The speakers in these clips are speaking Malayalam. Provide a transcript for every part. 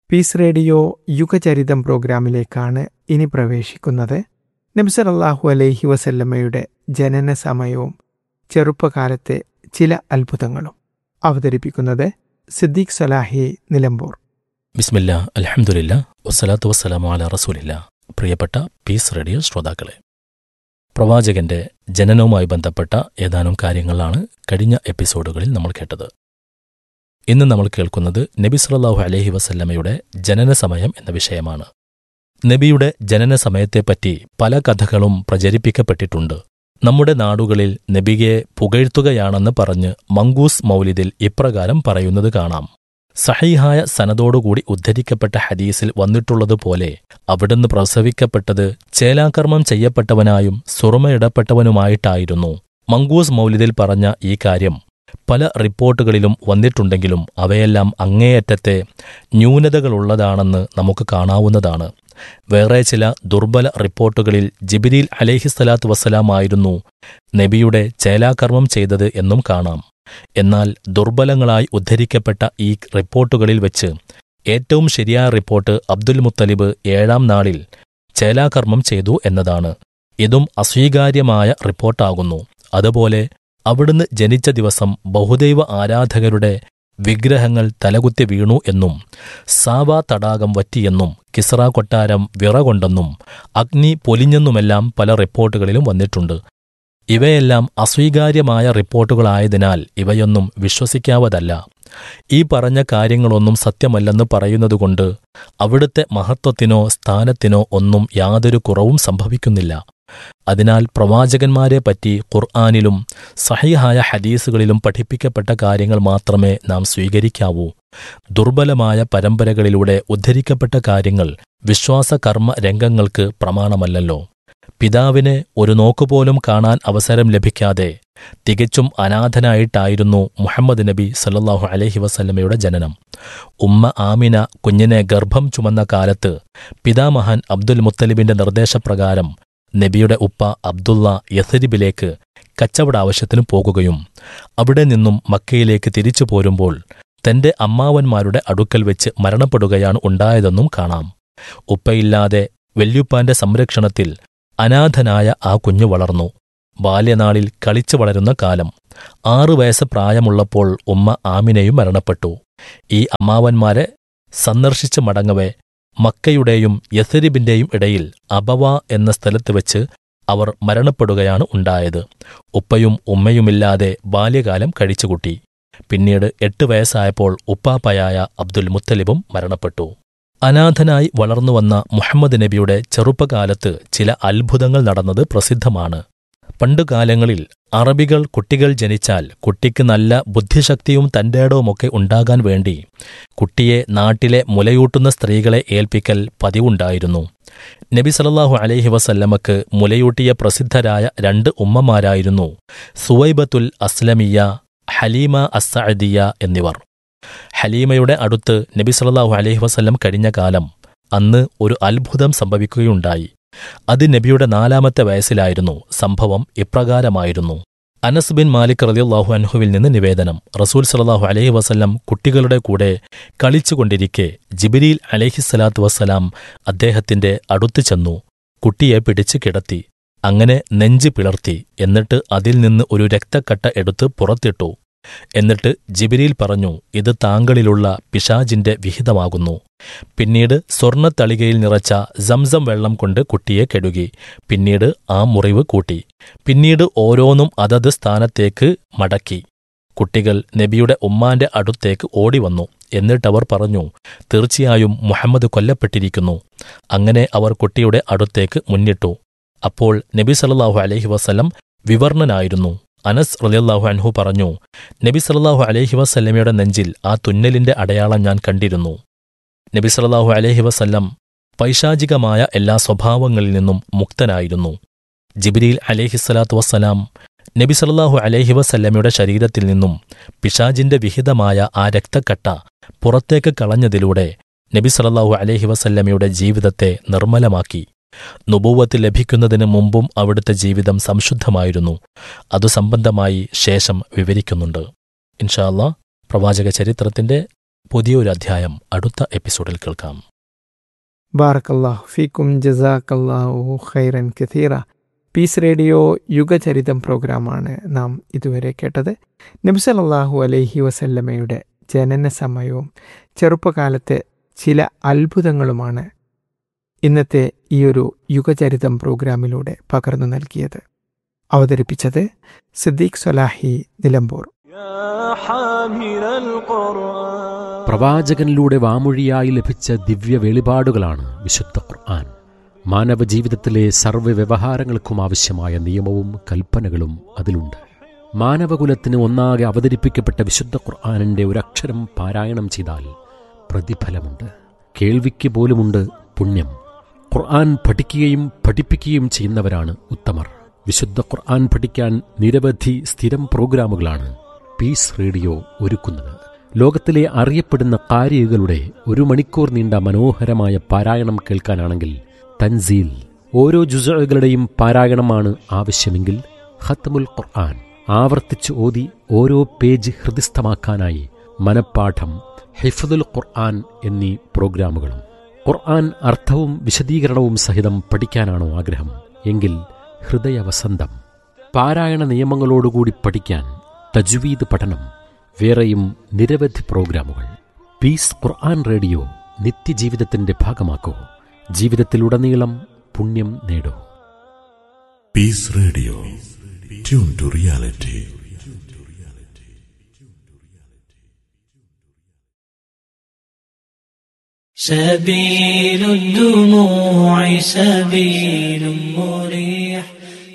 പീസ് റേഡിയോ യുഗചരിതം പ്രോഗ്രാമിലേക്കാണ് ഇനി പ്രവേശിക്കുന്നത് നബ്സർ അള്ളാഹു അലൈഹി വസല്ലമ്മയുടെ ജനന സമയവും ചെറുപ്പകാലത്തെ ചില അത്ഭുതങ്ങളും അവതരിപ്പിക്കുന്നത് സിദ്ദീഖ് സലാഹി നിലമ്പൂർ ബിസ്മില്ല അലഹമുല്ല വസ്സലാത്തു വസ്സലാമു അല റസൂലില്ല പ്രിയപ്പെട്ട പീസ് റേഡിയോ ശ്രോതാക്കളെ പ്രവാചകന്റെ ജനനവുമായി ബന്ധപ്പെട്ട ഏതാനും കാര്യങ്ങളാണ് കഴിഞ്ഞ എപ്പിസോഡുകളിൽ നമ്മൾ കേട്ടത് ഇന്ന് നമ്മൾ കേൾക്കുന്നത് നബി സല്ലല്ലാഹു അലൈഹി വസല്ലമയുടെ ജനന സമയം എന്ന വിഷയമാണ് നബിയുടെ ജനന സമയത്തെപ്പറ്റി പല കഥകളും പ്രചരിപ്പിക്കപ്പെട്ടിട്ടുണ്ട് നമ്മുടെ നാടുകളിൽ നബിയെ പുകഴ്ത്തുകയാണെന്ന് പറഞ്ഞ് മങ്കൂസ് മൗലിദിൽ ഇപ്രകാരം പറയുന്നത് കാണാം സഹീഹായ സനതോടുകൂടി ഉദ്ധരിക്കപ്പെട്ട ഹദീസിൽ വന്നിട്ടുള്ളതുപോലെ അവിടുന്ന് പ്രസവിക്കപ്പെട്ടത് ചേലാകർമ്മം ചെയ്യപ്പെട്ടവനായും സുറുമയിടപ്പെട്ടവനുമായിട്ടായിരുന്നു മങ്കൂസ് മൗലിദിൽ പറഞ്ഞ ഈ കാര്യം പല റിപ്പോർട്ടുകളിലും വന്നിട്ടുണ്ടെങ്കിലും അവയെല്ലാം അങ്ങേയറ്റത്തെ ന്യൂനതകളുള്ളതാണെന്ന് നമുക്ക് കാണാവുന്നതാണ് വേറെ ചില ദുർബല റിപ്പോർട്ടുകളിൽ ജിബിരിൽ അലേഹിസ്സലാത്തു വസ്സലാമായിരുന്നു നബിയുടെ ചേലാകർമ്മം ചെയ്തത് എന്നും കാണാം എന്നാൽ ദുർബലങ്ങളായി ഉദ്ധരിക്കപ്പെട്ട ഈ റിപ്പോർട്ടുകളിൽ വെച്ച് ഏറ്റവും ശരിയായ റിപ്പോർട്ട് അബ്ദുൽ മുത്തലിബ് ഏഴാം നാളിൽ ചേലാകർമ്മം ചെയ്തു എന്നതാണ് ഇതും അസ്വീകാര്യമായ റിപ്പോർട്ടാകുന്നു അതുപോലെ അവിടുന്ന് ജനിച്ച ദിവസം ബഹുദൈവ ആരാധകരുടെ വിഗ്രഹങ്ങൾ തലകുത്തി വീണു എന്നും സാവ തടാകം വറ്റിയെന്നും കിസ്റ കൊട്ടാരം വിറകൊണ്ടെന്നും അഗ്നി പൊലിഞ്ഞെന്നുമെല്ലാം പല റിപ്പോർട്ടുകളിലും വന്നിട്ടുണ്ട് ഇവയെല്ലാം അസ്വീകാര്യമായ റിപ്പോർട്ടുകളായതിനാൽ ഇവയൊന്നും വിശ്വസിക്കാവതല്ല ഈ പറഞ്ഞ കാര്യങ്ങളൊന്നും സത്യമല്ലെന്ന് പറയുന്നതുകൊണ്ട് അവിടുത്തെ മഹത്വത്തിനോ സ്ഥാനത്തിനോ ഒന്നും യാതൊരു കുറവും സംഭവിക്കുന്നില്ല അതിനാൽ പ്രവാചകന്മാരെപ്പറ്റി ഖുർആാനിലും സഹിഹായ ഹദീസുകളിലും പഠിപ്പിക്കപ്പെട്ട കാര്യങ്ങൾ മാത്രമേ നാം സ്വീകരിക്കാവൂ ദുർബലമായ പരമ്പരകളിലൂടെ ഉദ്ധരിക്കപ്പെട്ട കാര്യങ്ങൾ വിശ്വാസകർമ്മ രംഗങ്ങൾക്ക് പ്രമാണമല്ലല്ലോ പിതാവിനെ ഒരു നോക്കുപോലും കാണാൻ അവസരം ലഭിക്കാതെ തികച്ചും അനാഥനായിട്ടായിരുന്നു മുഹമ്മദ് നബി സല്ലാഹു അലഹി വസല്ലമയുടെ ജനനം ഉമ്മ ആമിന കുഞ്ഞിനെ ഗർഭം ചുമന്ന കാലത്ത് പിതാമഹൻ അബ്ദുൽ മുത്തലിബിന്റെ നിർദ്ദേശപ്രകാരം നബിയുടെ ഉപ്പ അബ്ദുള്ള യസരിബിലേക്ക് കച്ചവട ആവശ്യത്തിന് പോകുകയും അവിടെ നിന്നും മക്കയിലേക്ക് തിരിച്ചു പോരുമ്പോൾ തന്റെ അമ്മാവന്മാരുടെ അടുക്കൽ വെച്ച് മരണപ്പെടുകയാണ് ഉണ്ടായതെന്നും കാണാം ഉപ്പയില്ലാതെ വല്യുപ്പാന്റെ സംരക്ഷണത്തിൽ അനാഥനായ ആ കുഞ്ഞു വളർന്നു ബാല്യനാളിൽ കളിച്ചു വളരുന്ന കാലം ആറു വയസ്സ് പ്രായമുള്ളപ്പോൾ ഉമ്മ ആമിനയും മരണപ്പെട്ടു ഈ അമ്മാവന്മാരെ സന്ദർശിച്ച് മടങ്ങവേ മക്കയുടെയും യസരിബിന്റെയും ഇടയിൽ അബവ എന്ന സ്ഥലത്ത് വെച്ച് അവർ മരണപ്പെടുകയാണ് ഉണ്ടായത് ഉപ്പയും ഉമ്മയുമില്ലാതെ ബാല്യകാലം കഴിച്ചുകൂട്ടി പിന്നീട് എട്ട് വയസ്സായപ്പോൾ ഉപ്പാപ്പയായ അബ്ദുൽ മുത്തലിബും മരണപ്പെട്ടു അനാഥനായി വളർന്നുവന്ന മുഹമ്മദ് നബിയുടെ ചെറുപ്പകാലത്ത് ചില അത്ഭുതങ്ങൾ നടന്നത് പ്രസിദ്ധമാണ് പണ്ടുകാലങ്ങളിൽ അറബികൾ കുട്ടികൾ ജനിച്ചാൽ കുട്ടിക്ക് നല്ല ബുദ്ധിശക്തിയും തന്റേടവുമൊക്കെ ഉണ്ടാകാൻ വേണ്ടി കുട്ടിയെ നാട്ടിലെ മുലയൂട്ടുന്ന സ്ത്രീകളെ ഏൽപ്പിക്കൽ പതിവുണ്ടായിരുന്നു നബി സലല്ലാഹു അലൈഹി വസല്ലമക്ക് മുലയൂട്ടിയ പ്രസിദ്ധരായ രണ്ട് ഉമ്മമാരായിരുന്നു സുവൈബത്തുൽ അസ്ലമിയ ഹലീമ അസ്സഅദിയ എന്നിവർ ഹലീമയുടെ അടുത്ത് നബി സല്ലല്ലാഹു അലൈഹി വസല്ലം കഴിഞ്ഞ കാലം അന്ന് ഒരു അത്ഭുതം സംഭവിക്കുകയുണ്ടായി അത് നബിയുടെ നാലാമത്തെ വയസ്സിലായിരുന്നു സംഭവം ഇപ്രകാരമായിരുന്നു അനസ് ബിൻ മാലിക് റളിയല്ലാഹു അൻഹുവിൽ നിന്ന് നിവേദനം റസൂൽ സല്ലല്ലാഹു അലൈഹി വസല്ലം കുട്ടികളുടെ കൂടെ കളിച്ചുകൊണ്ടിരിക്കെ ജിബിരിൽ അലൈഹിസ്സലാത്തു വസ്സലാം അദ്ദേഹത്തിന്റെ അടുത്തു ചെന്നു കുട്ടിയെ പിടിച്ചു കിടത്തി അങ്ങനെ നെഞ്ച് പിളർത്തി എന്നിട്ട് അതിൽ നിന്ന് ഒരു രക്തക്കട്ട എടുത്ത് പുറത്തിട്ടു എന്നിട്ട് ജിബിരിൽ പറഞ്ഞു ഇത് താങ്കളിലുള്ള പിശാജിന്റെ വിഹിതമാകുന്നു പിന്നീട് സ്വർണത്തളികയിൽ നിറച്ച സംസം വെള്ളം കൊണ്ട് കുട്ടിയെ കെടുകി പിന്നീട് ആ മുറിവ് കൂട്ടി പിന്നീട് ഓരോന്നും അതത് സ്ഥാനത്തേക്ക് മടക്കി കുട്ടികൾ നബിയുടെ ഉമ്മാന്റെ അടുത്തേക്ക് ഓടിവന്നു എന്നിട്ടവർ പറഞ്ഞു തീർച്ചയായും മുഹമ്മദ് കൊല്ലപ്പെട്ടിരിക്കുന്നു അങ്ങനെ അവർ കുട്ടിയുടെ അടുത്തേക്ക് മുന്നിട്ടു അപ്പോൾ നബി സല്ലല്ലാഹു അലൈഹി വസല്ലം വിവർണനായിരുന്നു അനസ് റളിയല്ലാഹു അൻഹു പറഞ്ഞു നബി സല്ലല്ലാഹു അലൈഹി വസല്ലമയുടെ നെഞ്ചിൽ ആ തുന്നലിന്റെ അടയാളം ഞാൻ കണ്ടിരുന്നു നബി സല്ലല്ലാഹു അലൈഹി വസല്ലം പൈശാചികമായ എല്ലാ സ്വഭാവങ്ങളിൽ നിന്നും മുക്തനായിരുന്നു ജിബ്രീൽ അലൈഹിസ്സലാത്തു വസ്സലാം നബി സല്ലല്ലാഹു അലൈഹി വസല്ലമയുടെ ശരീരത്തിൽ നിന്നും പിശാജിന്റെ വിഹിതമായ ആ രക്തക്കട്ട പുറത്തേക്ക് കളഞ്ഞതിലൂടെ നബി സല്ലല്ലാഹു അലൈഹി വസല്ലമയുടെ ജീവിതത്തെ നിർമ്മലമാക്കി നുബൂവത്ത് ലഭിക്കുന്നതിന് മുമ്പും അവിടുത്തെ ജീവിതം സംശുദ്ധമായിരുന്നു അതു സംബന്ധമായി ശേഷം വിവരിക്കുന്നുണ്ട് ഇൻഷാല്ല പ്രവാചക ചരിത്രത്തിന്റെ പുതിയൊരു അധ്യായം അടുത്ത എപ്പിസോഡിൽ കേൾക്കാം ബാറക്കല്ലാഹു ഫീക്കും ജസാക്കല്ലാഹു ഖൈറൻ കഥീറ പീസ് റേഡിയോ യുഗചരിതം പ്രോഗ്രാമാണ് നാം ഇതുവരെ കേട്ടത് നബ്സലല്ലാഹു അലൈഹി വസല്ലമയുടെ ജനന സമയവും ചെറുപ്പകാലത്തെ ചില അത്ഭുതങ്ങളുമാണ് ഇന്നത്തെ ഈയൊരു യുഗചരിതം പ്രോഗ്രാമിലൂടെ പകർന്നു നൽകിയത് അവതരിപ്പിച്ചത് സിദ്ദീഖ് സൊലാഹി നിലമ്പൂർ പ്രവാചകനിലൂടെ വാമൊഴിയായി ലഭിച്ച ദിവ്യ വെളിപാടുകളാണ് വിശുദ്ധ ഖുർആൻ മാനവ ജീവിതത്തിലെ സർവ്വ വ്യവഹാരങ്ങൾക്കും ആവശ്യമായ നിയമവും കൽപ്പനകളും അതിലുണ്ട് മാനവകുലത്തിന് ഒന്നാകെ അവതരിപ്പിക്കപ്പെട്ട വിശുദ്ധ ഖുർആാനിൻ്റെ ഒരക്ഷരം പാരായണം ചെയ്താൽ പ്രതിഫലമുണ്ട് കേൾവിക്ക് പോലുമുണ്ട് പുണ്യം ഖുർആൻ പഠിക്കുകയും പഠിപ്പിക്കുകയും ചെയ്യുന്നവരാണ് ഉത്തമർ വിശുദ്ധ ഖുർആൻ പഠിക്കാൻ നിരവധി സ്ഥിരം പ്രോഗ്രാമുകളാണ് പീസ് റേഡിയോ ഒരുക്കുന്നത് ലോകത്തിലെ അറിയപ്പെടുന്ന കാരികളുടെ ഒരു മണിക്കൂർ നീണ്ട മനോഹരമായ പാരായണം കേൾക്കാനാണെങ്കിൽ തൻസീൽ ഓരോ ജുസകളുടെയും പാരായണമാണ് ആവശ്യമെങ്കിൽ ഖത്മുൽ ഖുർആൻ ആവർത്തിച്ച് ഓതി ഓരോ പേജ് ഹൃദിസ്ഥമാക്കാനായി മനപ്പാഠം ഹിഫദുൽ ഖുർആൻ എന്നീ പ്രോഗ്രാമുകളും ഖുർആൻ അർത്ഥവും വിശദീകരണവും സഹിതം പഠിക്കാനാണോ ആഗ്രഹം എങ്കിൽ ഹൃദയവസന്തം പാരായണ നിയമങ്ങളോടുകൂടി പഠിക്കാൻ തജ്വീദ് പഠനം വേറെയും നിരവധി പ്രോഗ്രാമുകൾ പീസ് ഖുർആൻ റേഡിയോ നിത്യജീവിതത്തിന്റെ ഭാഗമാക്കൂ ജീവിതത്തിലുടനീളം പുണ്യം നേടൂ peace radio tune to reality سبيل الدموع سبيل مريح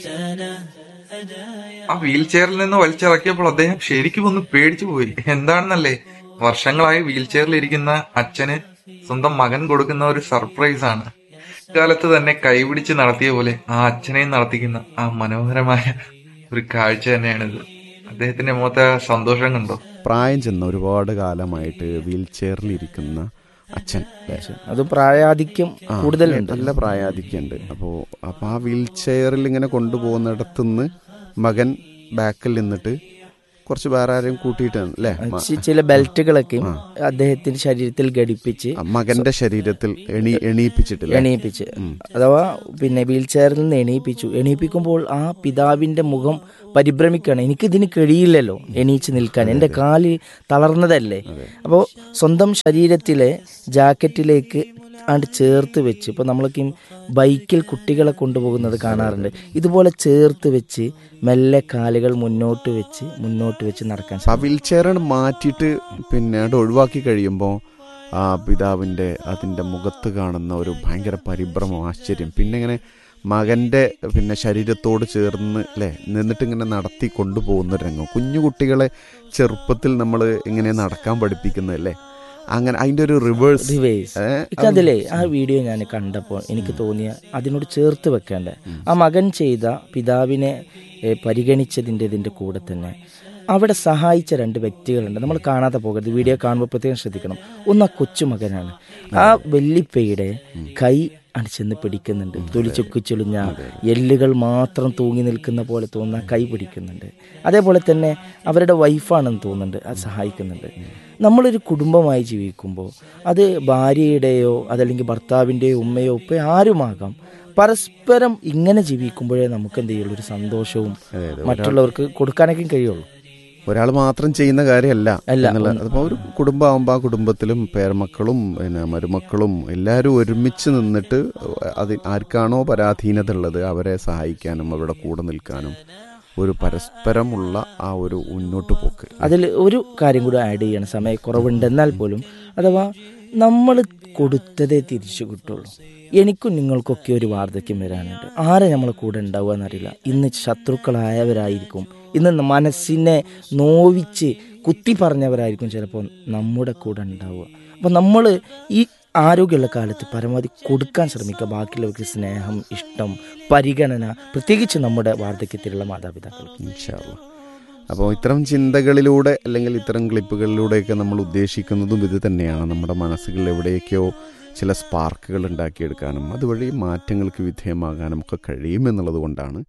تنهدى ആ വീൽ ചെയറിൽ നിന്ന് വലിച്ചിറക്കിയപ്പോൾ അദ്ദേഹം ശരിക്കും ഒന്ന് പേടിച്ചു പോയി എന്താണെന്നല്ലേ വർഷങ്ങളായി വീൽ ചെയറിൽ ഇരിക്കുന്ന അച്ഛന് സ്വന്തം മകൻ കൊടുക്കുന്ന ഒരു സർപ്രൈസ് ആണ് കാലത്ത് തന്നെ കൈപിടിച്ച് നടത്തിയ പോലെ ആ അച്ഛനെയും നടത്തിക്കുന്ന ആ മനോഹരമായ ഒരു കാഴ്ച തന്നെയാണിത് അദ്ദേഹത്തിന്റെ മുഖത്തെ ആ സന്തോഷം കണ്ടോ പ്രായം ചെന്ന ഒരുപാട് കാലമായിട്ട് വീൽ ചെയറിൽ ഇരിക്കുന്ന അച്ഛൻ അല്ലേ? അത് പ്രായാധിക്യം ആ, കൂടുതലുണ്ട് നല്ല പ്രായാധിക്യുണ്ട് അപ്പോൾ അപ്പോൾ ആ വീൽ ചെയറിൽ ഇങ്ങനെ കൊണ്ടുപോകുന്നിടത്തുനിന്ന് മകൻ ബാക്കിൽ നിന്നിട്ട് കുറച്ച് വേറെ ആരെയും കൂട്ടിയിട്ടാണ് അല്ലേ മ- ചി- ചില ബെൽറ്റുകളൊക്കെയും ആ. അദ്ദേഹത്തിന്റെ ശരീരത്തിൽ ഘടിപ്പിച്ച് ആ, മകന്റെ ശരീരത്തിൽ എണി എണീപ്പിച്ചിട്ടില്ല എണീപ്പിച്ച് അഥവാ പിന്നെ വീൽ ചെയറിൽ നിന്ന് എണീപ്പിച്ചു എണീപ്പിക്കുമ്പോൾ ആ പിതാവിന്റെ മുഖം പരിഭ്രമിക്കുകയാണ് എനിക്കിതിന് കഴിയില്ലല്ലോ എണീച്ച് നിൽക്കാൻ എൻ്റെ കാല് തളർന്നതല്ലേ അപ്പോൾ സ്വന്തം ശരീരത്തിലെ ജാക്കറ്റിലേക്ക് ആണ്ട് ചേർത്ത് വെച്ച് ഇപ്പോൾ നമ്മളൊക്കെ ഈ ബൈക്കിൽ കുട്ടികളെ കൊണ്ടുപോകുന്നത് കാണാറുണ്ട് ഇതുപോലെ ചേർത്ത് വെച്ച് മെല്ലെ കാലുകൾ മുന്നോട്ട് വെച്ച് മുന്നോട്ട് വെച്ച് നടക്കാൻ ആ വീൽ ചെയർ മാറ്റിയിട്ട് പിന്നെ അത് ഒഴിവാക്കി കഴിയുമ്പോൾ ആ പിതാവിൻ്റെ അതിൻ്റെ മുഖത്ത് കാണുന്ന ഒരു ഭയങ്കര പരിഭ്രമം ആശ്ചര്യം പിന്നെ ഇങ്ങനെ മകൻ്റെ പിന്നെ ശരീരത്തോട് ചേർന്ന് അല്ലേ നിന്നിട്ട് ഇങ്ങനെ നടത്തി കൊണ്ടുപോകുന്ന ഒരു രംഗം കുഞ്ഞു കുട്ടികളെ ചെറുപ്പത്തിൽ നമ്മൾ ഇങ്ങനെ നടക്കാൻ പഠിപ്പിക്കുന്നതല്ലേ അങ്ങനെ അതിൻ്റെ ഒരു റിവേഴ്സ് റിവേഴ്സ് അതിലെ ആ വീഡിയോ ഞാൻ കണ്ടപ്പോൾ എനിക്ക് തോന്നിയ അതിനോട് ചേർത്ത് വെക്കേണ്ട ആ മകൻ ചെയ്ത പിതാവിനെ ഏ, പരിഗണിച്ചതിൻ്റെ ഇതിൻ്റെ കൂടെ തന്നെ അവിടെ സഹായിച്ച രണ്ട് വ്യക്തികളുണ്ട് നമ്മൾ കാണാതെ പോകരുത് വീഡിയോ കാണുമ്പോൾ പ്രത്യേകം ശ്രദ്ധിക്കണം ഒന്ന് ആ കൊച്ചുമകനാണ് ആ വെല്ലിപ്പയുടെ കൈ ആണ് ചെന്ന് പിടിക്കുന്നുണ്ട് തൊലിച്ചൊക്കി ചൊളിഞ്ഞ എല്ലുകൾ മാത്രം തൂങ്ങി നിൽക്കുന്ന പോലെ തോന്നുന്ന കൈ പിടിക്കുന്നുണ്ട് അതേപോലെ തന്നെ അവരുടെ വൈഫാണെന്ന് തോന്നുന്നുണ്ട് അത് സഹായിക്കുന്നുണ്ട് നമ്മളൊരു കുടുംബമായി ജീവിക്കുമ്പോൾ അത് ഭാര്യയുടെയോ അതല്ലെങ്കിൽ ഭർത്താവിൻ്റെയോ ഉമ്മയോ ഉപ്പയോ ആരുമാകാം പരസ്പരം ഇങ്ങനെ ജീവിക്കുമ്പോഴേ നമുക്ക് എന്ത് ചെയ്യുള്ളൂ ഒരു സന്തോഷവും മറ്റുള്ളവർക്ക് കൊടുക്കാനൊക്കെ കഴിയുള്ളൂ ഒരാൾ മാത്രം ചെയ്യുന്ന കാര്യമല്ല അല്ല. എന്നുള്ള അതിപ്പോൾ ഒരു കുടുംബമാകുമ്പോൾ ആ കുടുംബത്തിലും പേരമക്കളും പിന്നെ മരുമക്കളും എല്ലാവരും ഒരുമിച്ച് നിന്നിട്ട് അത് ആർക്കാണോ പരാധീനത ഉള്ളത് അവരെ സഹായിക്കാനും അവരുടെ കൂടെ നിൽക്കാനും ഒരു പരസ്പരമുള്ള ആ ഒരു മുന്നോട്ട് പോക്ക് അതിൽ ഒരു കാര്യം കൂടി ആഡ് ചെയ്യണം സമയക്കുറവുണ്ട് എന്നാൽ പോലും അഥവാ നമ്മൾ കൊടുത്തതേ തിരിച്ചു കിട്ടുള്ളൂ എനിക്കും നിങ്ങൾക്കൊക്കെ ഒരു വാർദ്ധക്യം വരാനുണ്ട് ആരെ നമ്മളെ കൂടെ ഉണ്ടാവുക എന്നറിയില്ല ഇന്ന് ശത്രുക്കളായവരായിരിക്കും ഇന്ന് മനസ്സിനെ നോവിച്ച് കുത്തി പറഞ്ഞവരായിരിക്കും ചിലപ്പോൾ നമ്മുടെ കൂടെ ഉണ്ടാവുക അപ്പം നമ്മൾ ഈ ആരോഗ്യമുള്ള കാലത്ത് പരമാവധി കൊടുക്കാൻ ശ്രമിക്കുക ബാക്കിയുള്ളവർക്ക് സ്നേഹം ഇഷ്ടം പരിഗണന പ്രത്യേകിച്ച് നമ്മുടെ വാർദ്ധക്യത്തിലുള്ള മാതാപിതാക്കൾക്ക് ഇൻഷാല്ല അപ്പോൾ ഇത്തരം ചിന്തകളിലൂടെ അല്ലെങ്കിൽ ഇത്തരം ക്ലിപ്പുകളിലൂടെയൊക്കെ നമ്മൾ ഉദ്ദേശിക്കുന്നതും ഇത് തന്നെയാണ് നമ്മുടെ മനസ്സുകളിൽ എവിടെയൊക്കെയോ ചില സ്പാർക്കുകൾ ഉണ്ടാക്കിയെടുക്കാനും അതുവഴി മാറ്റങ്ങൾക്ക് വിധേയമാകാനും ഒക്കെ കഴിയുമെന്നുള്ളത് കൊണ്ടാണ്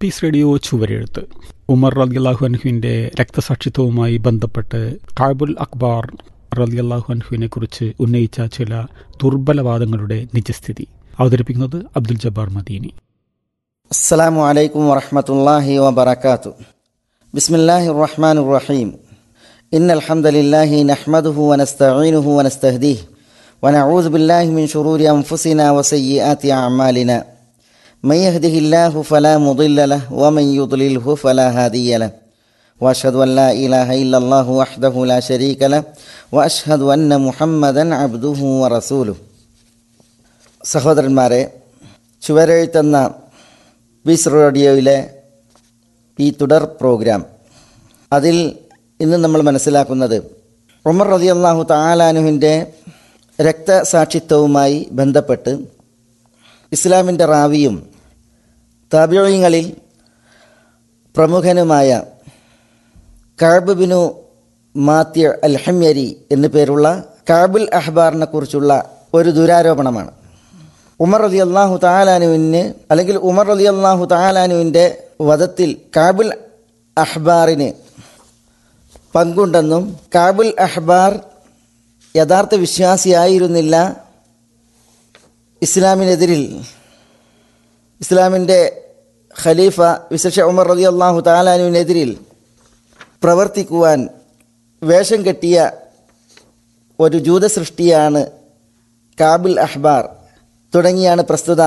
പീസ് റേഡിയോ ചുവരെഴുത്ത് ഉമർ റലിയല്ലാഹു അൻഹുവിൻ്റെ രക്തസാക്ഷിത്വവുമായി ബന്ധപ്പെട്ട് കാബുൽ അക്ബാർ റലിയല്ലാഹു അൻഹുവിനെ കുറിച്ച് ഉന്നയിച്ച ചില ദുർബലവാദങ്ങളുടെ നിജസ്ഥിതി അവതരിപ്പിക്കുന്നത് അബ്ദുൽ ജബ്ബാർ മദീനി السلام عليكم ورحمة الله وبركاته بسم الله الرحمن الرحيم إن الحمد لله نحمده ونستعينه ونستهديه ونعوذ بالله من شرور أنفسنا وسيئات أعمالنا من يهده الله فلا مضل له ومن يضلله فلا هادي له وأشهد أن لا إله إلا الله وحده لا شريك له وأشهد أن محمدا عبده ورسوله സഹോദരന്മാരെ ചുവരെഴുത്തെന്ന പീസ് റേഡിയോയിലെ ഈ തുടർ പ്രോഗ്രാം അതിൽ ഇന്ന് നമ്മൾ മനസ്സിലാക്കുന്നത് ഉമർ റതി അള്ളാഹു താലാനുവിൻ്റെ രക്തസാക്ഷിത്വവുമായി ബന്ധപ്പെട്ട് ഇസ്ലാമിൻ്റെ റാവിയും താബിഴയങ്ങളിൽ പ്രമുഖനുമായ കാബ് ബിനു മാത്യ അൽ ഹമ്യരി എന്നു പേരുള്ള കാബുൽ അഹ്ബാറിനെ കുറിച്ചുള്ള ഒരു ദുരാരോപണമാണ് ഉമർ അലി അള്ളാഹു താലാനുവിന് അല്ലെങ്കിൽ ഉമർ അലി അള്ളാഹു താലാനുവിൻ്റെ വധത്തിൽ കാബുൽ അഹ്ബാറിന് പങ്കുണ്ടെന്നും കാബുൽ അഹ്ബാർ യഥാർത്ഥ വിശ്വാസിയായിരുന്നില്ല ഇസ്ലാമിനെതിരിൽ ഇസ്ലാമിൻ്റെ ഖലീഫ വിശേഷ ഉമർ റലി അള്ളാഹു താലാനുവിനെതിരിൽ പ്രവർത്തിക്കുവാൻ വേഷം കെട്ടിയ ഒരു ജൂത സൃഷ്ടിയാണ് കാബുൽ അഹ്ബാർ തുടങ്ങിയാണ് പ്രസ്തുത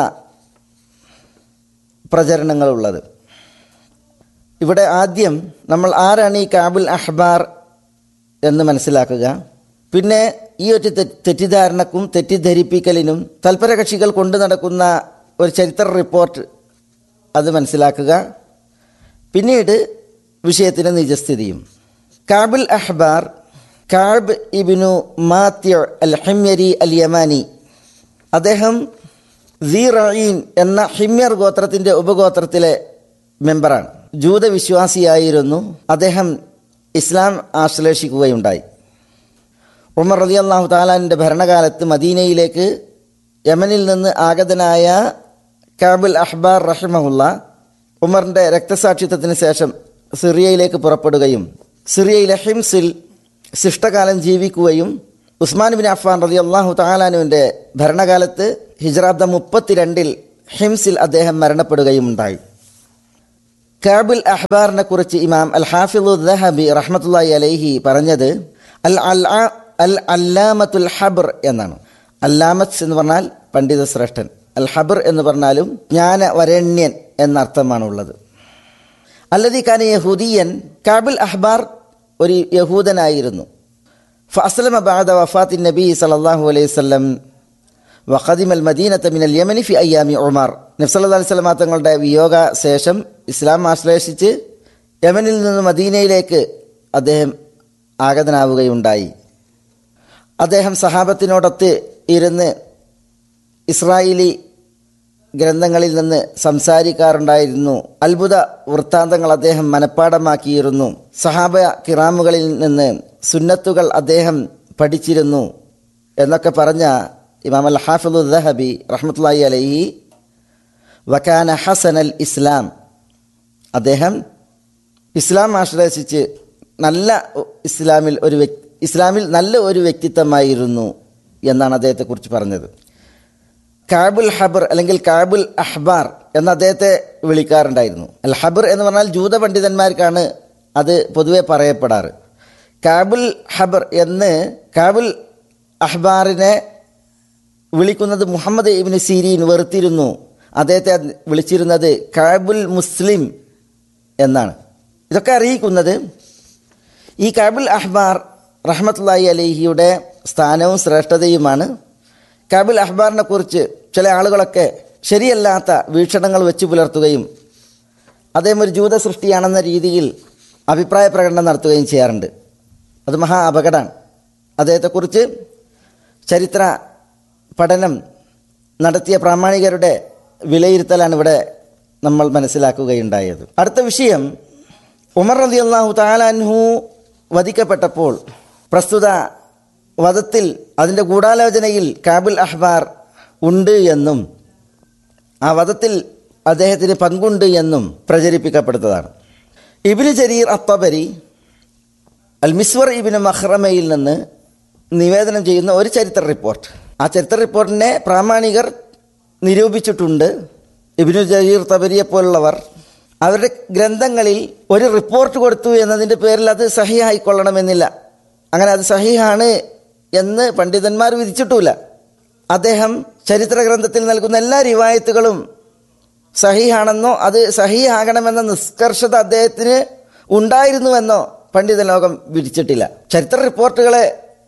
പ്രചരണങ്ങളുള്ളത് ഇവിടെ ആദ്യം നമ്മൾ ആരാണ് ഈ കാബുൽ അഹ്ബാർ എന്ന് മനസ്സിലാക്കുക പിന്നെ ഈ ഒരു തെറ്റിദ്ധാരണക്കും തെറ്റിദ്ധരിപ്പിക്കലിനും തൽപര കക്ഷികൾ കൊണ്ടു നടക്കുന്ന ഒരു ചരിത്ര റിപ്പോർട്ട് അത് മനസ്സിലാക്കുക പിന്നീട് വിഷയത്തിന് നിജസ്ഥിതിയും കാബുൽ അഹ്ബാർ കാബ് ഇബിനു മാത്യ അൽ ഹമ്യരി അൽ യമാനി അദ്ദേഹം റീൻ എന്ന ഹിമ്യർ ഗോത്രത്തിൻ്റെ ഉപഗോത്രത്തിലെ മെമ്പറാണ് ജൂതവിശ്വാസിയായിരുന്നു അദ്ദേഹം ഇസ്ലാം ആശ്ലേഷിക്കുകയുണ്ടായി ഉമർ റലി അള്ളാഹു താലാൻ്റെ ഭരണകാലത്ത് മദീനയിലേക്ക് യമനിൽ നിന്ന് ആഗതനായ കാബുൽ അഹ്ബാർ റഹിമഹുല്ല ഉമറിൻ്റെ രക്തസാക്ഷിത്വത്തിന് ശേഷം സിറിയയിലേക്ക് പുറപ്പെടുകയും സിറിയയിലെ ഹിംസിൽ ശിഷ്ടകാലം ജീവിക്കുകയും ഉസ്മാൻ ബിൻ അഫ്ഫാൻ റതി അള്ളാഹു താലാനുവിൻ്റെ ഭരണകാലത്ത് ഹിജ്രാബ്ദം മുപ്പത്തിരണ്ടിൽ ഹിംസിൽ അദ്ദേഹം മരണപ്പെടുകയും ഉണ്ടായി കാബുൽ അഹ്ബാറിനെ കുറിച്ച് ഇമാം അൽ ഹാഫിദു ദഹബി റഹ്മത്തുല്ലായി അലൈഹി പറഞ്ഞത് അൽ അൽ അൽ അല്ലാമത്തുൽ ഹബർ എന്നാണ് അല്ലാമത്ത് എന്ന് പറഞ്ഞാൽ പണ്ഡിത ശ്രേഷ്ഠൻ അൽ ഹബർ എന്ന് പറഞ്ഞാലും ജ്ഞാന വരണ്യൻ എന്നർത്ഥമാണുള്ളത് അല്ലതി ഖാൻ യഹൂദിയൻ കാബുൽ അഹ്ബാർ ഒരു യഹൂദനായിരുന്നു ഫഅസ്ലമ ബാദ വഫാത്തിൻ നബി സല്ലല്ലാഹു അലൈഹി വസല്ലം വഖദിമ അൽ മദീനത മിനൽ യമനി ഫി അയ്യാമി ഉമർ നബി സല്ലല്ലാഹു അലൈഹി വസല്ലം തങ്ങളുടെ വിയോഗ ശേഷം ഇസ്ലാം ആശ്ലേഷിച്ച് യമനിൽ നിന്ന് മദീനയിലേക്ക് അദ്ദേഹം ആഗതനാവുകയുണ്ടായി അദ്ദേഹം സഹാബത്തിനോടൊത്ത് ഇരുന്ന് ഇസ്രായേലി ഗ്രന്ഥങ്ങളിൽ നിന്ന് സംസാരിക്കാറുണ്ടായിരുന്നു അത്ഭുത വൃത്താന്തങ്ങൾ അദ്ദേഹം മനഃപ്പാടമാക്കിയിരുന്നു സഹാബ കിറാമുകളിൽ നിന്ന് സുന്നത്തുകൾ അദ്ദേഹം പഠിച്ചിരുന്നു എന്നൊക്കെ പറഞ്ഞ ഇമാം അൽ ഹാഫിദു ദഹബി റഹ്മത്തുല്ലായി അലൈഹി വക്കാന ഹസൻ അൽ ഇസ്ലാം അദ്ദേഹം ഇസ്ലാം ആശ്രയിച്ച് നല്ല ഇസ്ലാമിൽ ഒരു വ്യക്തി ഇസ്ലാമിൽ നല്ല ഒരു വ്യക്തിത്വമായിരുന്നു എന്നാണ് അദ്ദേഹത്തെക്കുറിച്ച് പറഞ്ഞത് കാബുൽ ഹബർ അല്ലെങ്കിൽ കാബുൽ അഹ്ബാർ എന്ന് അദ്ദേഹത്തെ വിളിക്കാറുണ്ടായിരുന്നു അൽ ഹബർ എന്ന് പറഞ്ഞാൽ ജൂത പണ്ഡിതന്മാർക്കാണ് അത് പൊതുവെ പറയപ്പെടാറ് കാബുൽ ഹബർ എന്ന് കാബുൽ അഹ്ബാറിനെ വിളിക്കുന്നത് മുഹമ്മദ് ഇബിന് സീരീൻ വെറുത്തിരുന്നു അദ്ദേഹത്തെ വിളിച്ചിരുന്നത് കാബുൽ മുസ്ലിം എന്നാണ് ഇതൊക്കെ അറിയിക്കുന്നത് ഈ കാബുൽ അഹ്ബാർ റഹ്മത്തുല്ലായി അലഹിയുടെ സ്ഥാനവും ശ്രേഷ്ഠതയുമാണ് കാബുൽ അഹ്ബാറിനെ കുറിച്ച് ചില ആളുകളൊക്കെ ശരിയല്ലാത്ത വീക്ഷണങ്ങൾ വെച്ച് പുലർത്തുകയും അദ്ദേഹം ഒരു ജൂത സൃഷ്ടിയാണെന്ന രീതിയിൽ അഭിപ്രായ പ്രകടനം നടത്തുകയും ചെയ്യാറുണ്ട് അത് മഹാ അപകടമാണ് അദ്ദേഹത്തെക്കുറിച്ച് ചരിത്ര പഠനം നടത്തിയ പ്രാമാണികരുടെ വിലയിരുത്തലാണ് ഇവിടെ നമ്മൾ മനസ്സിലാക്കുകയുണ്ടായത് അടുത്ത വിഷയം ഉമർ റലി അള്ളാഹു താലാൻഹു വധിക്കപ്പെട്ടപ്പോൾ പ്രസ്തുത വധത്തിൽ അതിൻ്റെ ഗൂഢാലോചനയിൽ കാബുൽ അഹ്ബാർ ഉണ്ട് എന്നും ആ വധത്തിൽ അദ്ദേഹത്തിന് പങ്കുണ്ട് എന്നും പ്രചരിപ്പിക്കപ്പെടുന്നതാണ് ഇബിന് ജരീർ അത്തബരി അൽ മിസ്വർ ഇബിന് മഹ്റമയിൽ നിന്ന് നിവേദനം ചെയ്യുന്ന ഒരു ചരിത്ര റിപ്പോർട്ട് ആ ചരിത്ര റിപ്പോർട്ടിനെ പ്രാമാണികർ നിരൂപിച്ചിട്ടുണ്ട് ഇബിനു ജരീർ തബരിയെ പോലുള്ളവർ അവരുടെ ഗ്രന്ഥങ്ങളിൽ ഒരു റിപ്പോർട്ട് കൊടുത്തു എന്നതിൻ്റെ പേരിൽ അത് സഹിയായിക്കൊള്ളണമെന്നില്ല അങ്ങനെ അത് സഹിയാണ് എന്ന് പണ്ഡിതന്മാർ വിധിച്ചിട്ടുമില്ല അദ്ദേഹം ചരിത്ര ഗ്രന്ഥത്തിൽ നൽകുന്ന എല്ലാ റിവായത്തുകളും സഹിയാണെന്നോ അത് സഹിയാകണമെന്ന നിഷ്കർഷത അദ്ദേഹത്തിന് ഉണ്ടായിരുന്നുവെന്നോ പണ്ഡിത ലോകം വിധിച്ചിട്ടില്ല ചരിത്ര റിപ്പോർട്ടുകളെ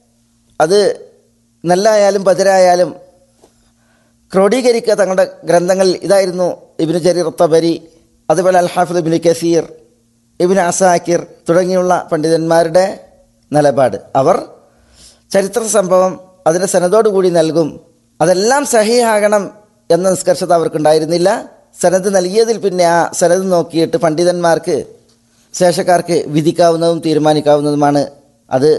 അത് നല്ലായാലും പതിരായാലും ക്രോഡീകരിക്കുക തങ്ങളുടെ ഗ്രന്ഥങ്ങളിൽ ഇതായിരുന്നു ഇബിന് ജരീർ തബരി അതുപോലെ അൽ ഹാഫിദ് ഇബിന് കസീർ ഇബിന് അസാക്കിർ തുടങ്ങിയുള്ള പണ്ഡിതന്മാരുടെ നിലപാട് അവർ ചരിത്ര സംഭവം അതിൻ്റെ സനതോടുകൂടി നൽകും അതെല്ലാം സഹിയാകണം എന്ന നിഷ്കർഷത അവർക്കുണ്ടായിരുന്നില്ല സനത് നൽകിയതിൽ പിന്നെ ആ സനത് നോക്കിയിട്ട് പണ്ഡിതന്മാർക്ക് ശേഷക്കാർക്ക് വിധിക്കാവുന്നതും തീരുമാനിക്കാവുന്നതുമാണ് അത്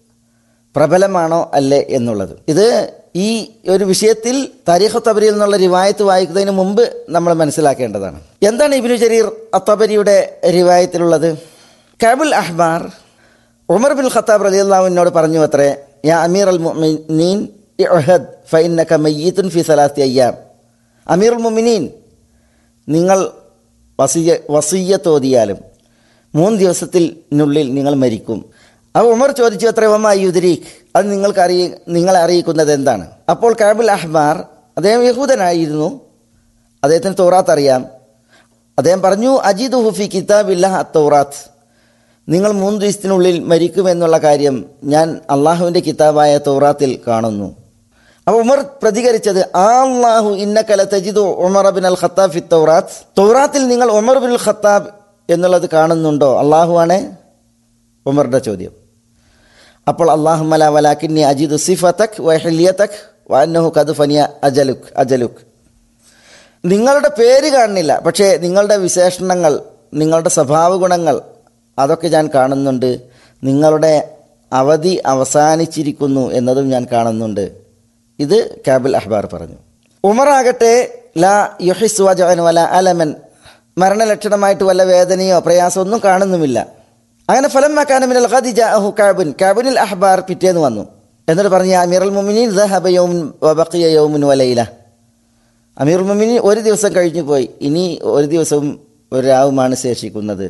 പ്രബലമാണോ അല്ലേ എന്നുള്ളത് ഇത് ഈ ഒരു വിഷയത്തിൽ താരിഖ് തബരിയിൽ നിന്നുള്ള റിവായത്ത് വായിക്കുന്നതിന് മുമ്പ് നമ്മൾ മനസ്സിലാക്കേണ്ടതാണ് എന്താണ് ഇബിനു ജരീർ അത്തബരിയുടെ റിവായത്തിലുള്ളത് Kab ul Ahbar Umar bin Khattab റലി അള്ളാഹുവിനോട് പറഞ്ഞു അത്രേ യാ അമീർ അൽ മുഅ്മിനീൻ ഇഅ്ഹദ് ഫഇന്നക മയ്യിത്തുൻ ഫി സലാത്തി അയ്യാം അമീറുൽ മുഅ്മിനീൻ നിങ്ങൾ വസിയ വസീയത്തോതിയാലും മൂന്ന് ദിവസത്തിനുള്ളിൽ നിങ്ങൾ മരിക്കും അപ്പോൾ ഉമർ ചോദിച്ചു അത്ര ഒമ യുദരീഖ് അത് നിങ്ങൾക്ക് അറിയ നിങ്ങളെ അറിയിക്കുന്നത് എന്താണ് അപ്പോൾ കാബുൽ അഹ്മാർ അദ്ദേഹം യഹൂദനായിരുന്നു അദ്ദേഹത്തിന് തോറാത്ത് അറിയാം അദ്ദേഹം പറഞ്ഞു അജീദ് ഹുഫി കിതാബില്ല തൗറാത്ത് നിങ്ങൾ മൂന്ന് ദിവസത്തിനുള്ളിൽ മരിക്കുമെന്നുള്ള കാര്യം ഞാൻ അള്ളാഹുവിൻ്റെ കിതാബായ തൗറാത്തിൽ കാണുന്നു അപ്പോൾ ഉമർ പ്രതികരിച്ചത് അള്ളാഹു ഇന്നക്കല തജിദു ഉമർ ബിൻ അൽ ഖത്താബ് ഫി തൗറാത്ത് തൗറാത്തിൽ നിങ്ങൾ ഉമർ ബിൻ അൽ ഖത്താബ് എന്നുള്ളത് കാണുന്നുണ്ടോ അള്ളാഹു ആണ് ഉമറുടെ ചോദ്യം അപ്പോൾ അള്ളാഹു മല വലാക്കിന്നി അജിദു സിഫതക് വഹലിയതക് വന്നഹു കത് ഫനിയ അജലുക് അജലുക് നിങ്ങളുടെ പേര് കാണുന്നില്ല പക്ഷേ നിങ്ങളുടെ വിശേഷണങ്ങൾ നിങ്ങളുടെ സ്വഭാവ ഗുണങ്ങൾ അതൊക്കെ ഞാൻ കാണുന്നുണ്ട് നിങ്ങളുടെ അവധി അവസാനിച്ചിരിക്കുന്നു എന്നതും ഞാൻ കാണുന്നുണ്ട് ഇത് കാബിൽ അഹ്ബാർ പറഞ്ഞു ഉമറാകട്ടെ ലാ യുഹിസ് വജൻ വല അലമൻ മരണലക്ഷണമായിട്ട് വല്ല വേദനയോ പ്രയാസമോ ഒന്നും കാണുന്നുമില്ല അങ്ങനെ ഫലം മക്കാനമിനൽ ഖദിജാഹു കാബുൻ കാബുനിൽ അഹ്ബാർ പിറ്റേന്ന് വന്നു എന്നിട്ട് പറഞ്ഞു അമീറുൽ മുമിനീൻ ദഹബ യൗമുൻ വബഖിയ യൗമുൻ വലൈല അമീറുൽ മുമിനീൻ ഒരു ദിവസം കഴിഞ്ഞു പോയി ഇനി ഒരു ദിവസവും ഒരു രാവുമാണ് ശേഷിക്കുന്നത്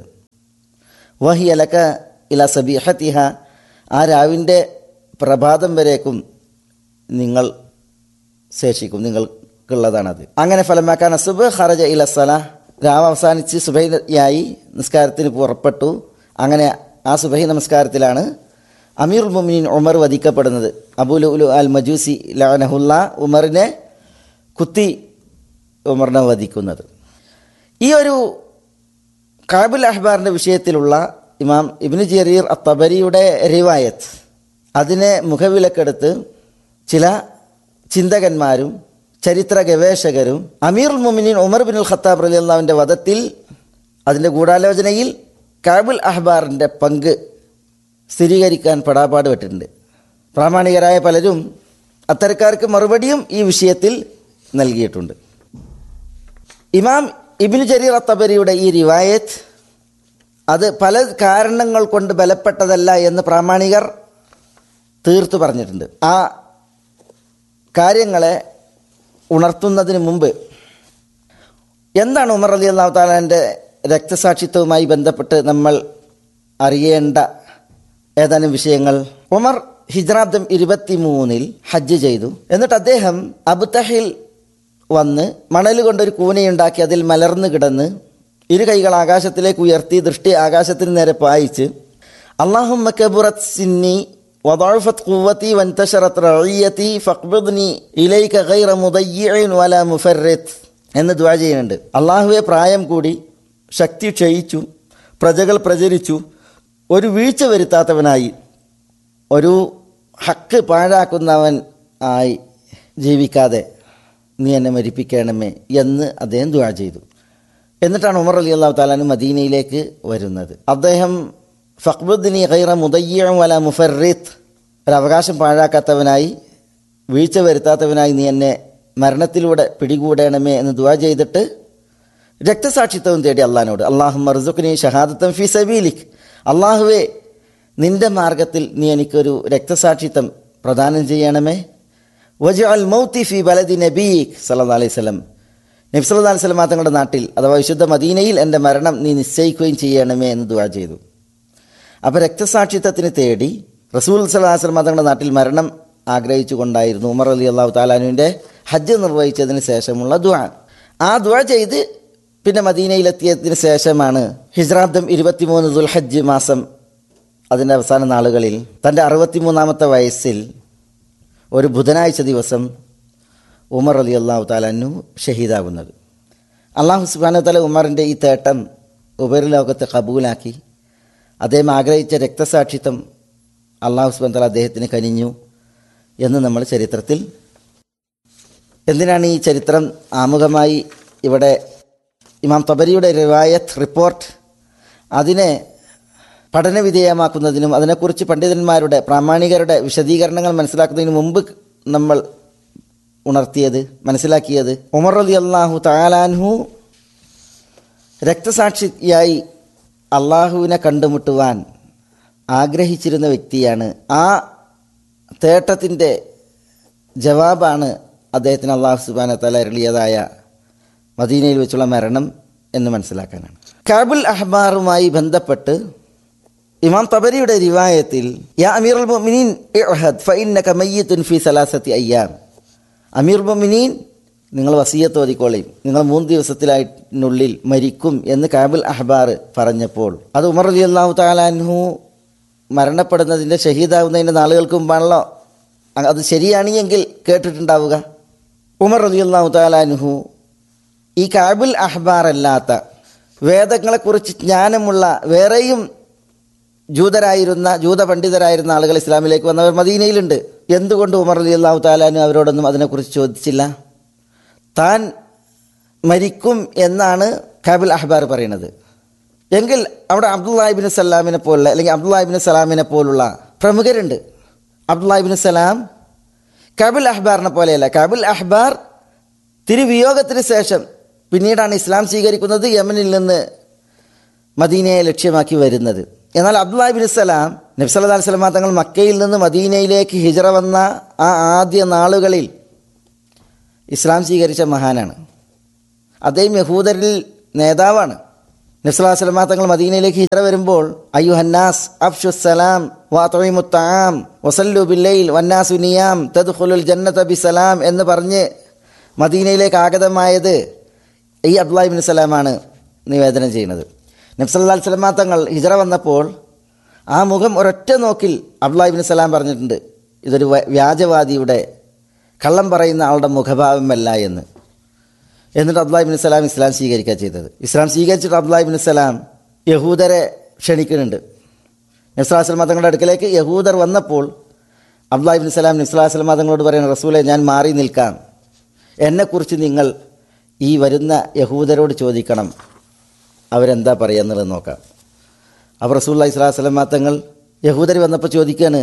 വഹി അലക്ക ഇല സബീഹത്തിഹ ആ രാവിൻ്റെ പ്രഭാതം വരേക്കും നിങ്ങൾ ശേഷിക്കും നിങ്ങൾക്കുള്ളതാണത് അങ്ങനെ ഫലമാക്കാൻ സുബ് ഖറജ ഇല സല രാവ് അവസാനിച്ച് സുബൈയായി നിസ്കാരത്തിന് പുറപ്പെട്ടു അങ്ങനെ ആ സുബഹി നമസ്കാരത്തിലാണ് അമീർ മുമിനീൻ ഉമർ വധിക്കപ്പെടുന്നത് അബുലുലു അൽ മജൂസി ലാനഹുല്ല ഉമറിനെ കുത്തി ഉമറിനെ വധിക്കുന്നത് ഈ ഒരു കാബുൽ അഹ്ബാറിൻ്റെ വിഷയത്തിലുള്ള ഇമാം ഇബിന് ജരീർ അത്തബരിയുടെ റിവായത്ത് അതിനെ മുഖവിലക്കെടുത്ത് ചില ചിന്തകന്മാരും ചരിത്ര ഗവേഷകരും അമീർ മുമിനീൻ ഉമർ ബിൻ ഖത്താബ് അലി അള്ളാവിൻ്റെ വധത്തിൽ അതിൻ്റെ ഗൂഢാലോചനയിൽ കാബുൽ അഹ്ബാറിൻ്റെ പങ്ക് സ്ഥിരീകരിക്കാൻ പെടാപ്പാട് പെട്ടിട്ടുണ്ട് പ്രാമാണികരായ പലരും അത്തരക്കാർക്ക് മറുപടിയും ഈ വിഷയത്തിൽ നൽകിയിട്ടുണ്ട് ഇമാം ഇബിനു ജരീർ അത്തബരിയുടെ ഈ റിവായത്ത് അത് പല കാരണങ്ങൾ കൊണ്ട് ബലപ്പെട്ടതല്ല എന്ന് പ്രാമാണികർ തീർത്തു പറഞ്ഞിട്ടുണ്ട് ആ കാര്യങ്ങളെ ഉണർത്തുന്നതിന് മുമ്പ് എന്താണ് ഉമർ അലി അള്ളാഹു താലാൻ്റെ രക്തസാക്ഷിത്വവുമായി ബന്ധപ്പെട്ട് നമ്മൾ അറിയേണ്ട ഏതാനും വിഷയങ്ങൾ ഉമർ ഹിജ്രാബ്ദം ഇരുപത്തി മൂന്നിൽ ഹജ്ജ് ചെയ്തു എന്നിട്ട് അദ്ദേഹം അബുത്തഹിൽ വന്ന് മണൽ കൊണ്ടൊരു കൂനയുണ്ടാക്കി അതിൽ മലർന്നു കിടന്ന് ഇരു കൈകൾ ആകാശത്തിലേക്ക് ഉയർത്തി ദൃഷ്ടി ആകാശത്തിന് നേരെ പായിച്ച് അള്ളാഹും മക്കബുറത്ത് സിന്നി وضعفت قوتي وانتشرت رعيتي فاقبضني إليك غير مضيع ولا مفرط എന്ന് ദ്വാ ചെയ്യുന്നുണ്ട് അള്ളാഹുവെ പ്രായം കൂടി ശക്തി ക്ഷയിച്ചു പ്രജകൾ പ്രചരിച്ചു ഒരു വീഴ്ച വരുത്താത്തവനായി ഒരു ഹക്ക് പാഴാക്കുന്നവൻ ആയി ജീവിക്കാതെ നീ എന്നെ മരിപ്പിക്കണമേ എന്ന് അദ്ദേഹം ദ്വാ ചെയ്തു എന്നിട്ടാണ് ഉമർ അലി അള്ളാഹു താലാന് മദീനയിലേക്ക് വരുന്നത് അദ്ദേഹം ഫക്ബുദ്ദിനി ഖൈറ മുദയ്യം വല മുഫറിത്ത് ഒരു അവകാശം പാഴാക്കാത്തവനായി വീഴ്ച വരുത്താത്തവനായി നീ എന്നെ മരണത്തിലൂടെ പിടികൂടണമേ എന്ന് ദുവാ ചെയ്തിട്ട് രക്തസാക്ഷിത്വം തേടി അള്ളഹാനോട് അള്ളാഹു മർസുഖിനെ ഷഹാദത്തം ഫി സബീലിക് അള്ളാഹുവേ നിന്റെ മാർഗത്തിൽ നീ എനിക്കൊരു രക്തസാക്ഷിത്വം പ്രദാനം ചെയ്യണമേ വജ അൽ മൗത്തി ഫി ബലദി നബീഖ് സല്ലാ അലൈഹി സ്വലം നബി സല്ലാ അലൈഹി സ്വലം തങ്ങളുടെ നാട്ടിൽ അഥവാ വിശുദ്ധ മദീനയിൽ എൻ്റെ മരണം നീ നിശ്ചയിക്കുകയും ചെയ്യണമേ എന്ന് ദുവാ ചെയ്തു അപ്പോൾ രക്തസാക്ഷിത്വത്തിന് തേടി റസൂൽ സല്ലാഹു സ്വലം തങ്ങളുടെ നാട്ടിൽ മരണം ആഗ്രഹിച്ചുകൊണ്ടായിരുന്നു ഉമർ അലി അള്ളാഹു താലാനുവിൻ്റെ ഹജ്ജ് നിർവഹിച്ചതിന് ശേഷമുള്ള ദുആ ആ ദുആ ചെയ്ത് പിന്നെ മദീനയിലെത്തിയതിന് ശേഷമാണ് ഹിജ്രാബ്ദം ഇരുപത്തിമൂന്ന് ദുൽഹജ്ജ് മാസം അതിൻ്റെ അവസാന നാളുകളിൽ തൻ്റെ അറുപത്തിമൂന്നാമത്തെ വയസ്സിൽ ഒരു ബുധനാഴ്ച ദിവസം ഉമർ അലി അള്ളാഹു താലാനു ഷഹീദാകുന്നത് അള്ളാഹു സുബാന തല ഉമറിൻ്റെ ഈ തേട്ടം ഉപരിലോകത്തെ കബൂലാക്കി അദ്ദേഹം ആഗ്രഹിച്ച രക്തസാക്ഷിത്വം അള്ളാഹു സുബാൻ തല അദ്ദേഹത്തിന് കനിഞ്ഞു എന്ന് നമ്മൾ ചരിത്രത്തിൽ എന്തിനാണ് ഈ ചരിത്രം ആമുഖമായി ഇവിടെ ഇമാം തബരിയുടെ റിവായത്ത് റിപ്പോർട്ട് അതിനെ പഠനവിധേയമാക്കുന്നതിനും അതിനെക്കുറിച്ച് പണ്ഡിതന്മാരുടെ പ്രാമാണികരുടെ വിശദീകരണങ്ങൾ മനസ്സിലാക്കുന്നതിന് മുമ്പ് നമ്മൾ ഉണർത്തിയത് മനസ്സിലാക്കിയത് ഉമർ അലി അള്ളാഹു താലാൻഹു രക്തസാക്ഷിയായി അള്ളാഹുവിനെ കണ്ടുമുട്ടുവാൻ ആഗ്രഹിച്ചിരുന്ന വ്യക്തിയാണ് ആ തേട്ടത്തിൻ്റെ ജവാബാണ് അദ്ദേഹത്തിന് അള്ളാഹു സുബാന തല എറിയതായ മദീനയിൽ വെച്ചുള്ള മരണം എന്ന് മനസ്സിലാക്കാനാണ് കാബുൽ അഹ്ബാറുമായി ബന്ധപ്പെട്ട് ഇമാം തബരിയുടെ റിവായത്തിൽ യാ അമീർ മുഅ്മിനീൻ ഇഅ്ഹദ് ഫഇന്നക മയ്യിത്തുൻ ഫീ സലാസത്തി അയ്യാം അമീർ മുഅ്മിനീൻ നിങ്ങൾ വസീയത്ത് ഓതിക്കോളയും നിങ്ങൾ മൂന്ന് ദിവസത്തിലായിട്ടുള്ളിൽ മരിക്കും എന്ന് കാബുൽ അഹ്ബാർ പറഞ്ഞപ്പോൾ അത് ഉമർ അലി അള്ളാഹു താലാൻഹു മരണപ്പെടുന്നതിൻ്റെ ഷഹീദാവുന്നതിൻ്റെ നാളുകൾക്ക് മുമ്പാണല്ലോ അത് ശരിയാണ് എങ്കിൽ കേട്ടിട്ടുണ്ടാവുക ഉമർ അലി അള്ളാഹു താലാൻഹു ഈ കാബുൽ അഹ്ബാർ അല്ലാത്ത വേദങ്ങളെക്കുറിച്ച് ജ്ഞാനമുള്ള വേറെയും ജൂതരായിരുന്ന ജൂത പണ്ഡിതരായിരുന്ന ആളുകൾ ഇസ്ലാമിലേക്ക് വന്നവർ മദീനയിലുണ്ട് എന്തുകൊണ്ട് ഉമർ അലി അള്ളാഹു താലാനു അവരോടൊന്നും അതിനെക്കുറിച്ച് ചോദിച്ചില്ല താൻ മരിക്കും എന്നാണ് കാബുൽ അഹ്ബാർ പറയുന്നത് എങ്കിൽ അവിടെ അബ്ദുല്ലാഹിബിൻ സലാമിനെ പോലുള്ള അല്ലെങ്കിൽ അബ്ദുല്ലാഹിബിൻ സലാമിനെ പോലുള്ള പ്രമുഖരുണ്ട് അബ്ദുല്ലാഹിബിൻ സലാം കാബുൽ അഹ്ബാറിനെ പോലെയല്ല കാബുൽ അഹ്ബാർ തിരുവിയോഗത്തിന് ശേഷം പിന്നീടാണ് ഇസ്ലാം സ്വീകരിക്കുന്നത് യമനിൽ നിന്ന് മദീനയെ ലക്ഷ്യമാക്കി വരുന്നത് എന്നാൽ അബ്ദുല്ലാഹിബിൻ സലാം നബ്സല്ലാ സ്വലമ തങ്ങൾ മക്കയിൽ നിന്ന് മദീനയിലേക്ക് ഹിജറ വന്ന ആ ആദ്യ നാളുകളിൽ ഇസ്ലാം സ്വീകരിച്ച മഹാനാണ് അദ്ദേഹം യഹൂദരിൽ നേതാവാണ് നബ്സല്ലാ സ്വലമ തങ്ങൾ മദീനയിലേക്ക് ഹിജറ വരുമ്പോൾ അയ്യു ഹന്നാസ് അഫ്ഷു സലാം വാത്തൊഴിമുത്താം വസല്ലു ബില്ലയിൽ വന്നാസു നിയാം തദ്ഖുലുൽ ജന്നത ബിസലാം എന്ന് പറഞ്ഞ് മദീനയിലേക്ക് ആഗതമായത് ഈ അബ്ദുല്ലാഹിബിൻ സലാമാണ് നിവേദനം ചെയ്യുന്നത് നബ്സല്ലാ സ്വലമ തങ്ങൾ ഹിജറ വന്നപ്പോൾ ആ മുഖം ഒരൊറ്റ നോക്കിൽ അബ്ദുല്ലാഹിബിൻ സലാം പറഞ്ഞിട്ടുണ്ട് ഇതൊരു വ്യാജവാദിയുടെ കള്ളം പറയുന്ന ആളുടെ മുഖഭാവമല്ല എന്ന് എന്നിട്ട് അബ്ദുല്ലാഹിബിൻ സലാം ഇസ്ലാം സ്വീകരിക്കുക ചെയ്തത് ഇസ്ലാം സ്വീകരിച്ചിട്ട് അബ്ദുല്ലാഹിബിൻ സലാം യഹൂദരെ ക്ഷണിക്കുന്നുണ്ട് നബ്സലാ സ്വലമ തങ്ങളുടെ അടുക്കലേക്ക് യഹൂദർ വന്നപ്പോൾ അബ്ദുല്ലാഹിബിൻ സലാം നബ്സലാ സ്വലമ തങ്ങളോട് പറയുന്ന റസൂലെ ഞാൻ മാറി നിൽക്കാം എന്നെക്കുറിച്ച് നിങ്ങൾ ഈ വരുന്ന യഹൂദരോട് ചോദിക്കണം അവരെന്താ പറയുക എന്നുള്ളത് നോക്കാം അപ്പോൾ റസൂല്ലാ ഇസ്ലാ സ്വലമ തങ്ങൾ യഹൂദർ വന്നപ്പോൾ ചോദിക്കുകയാണ്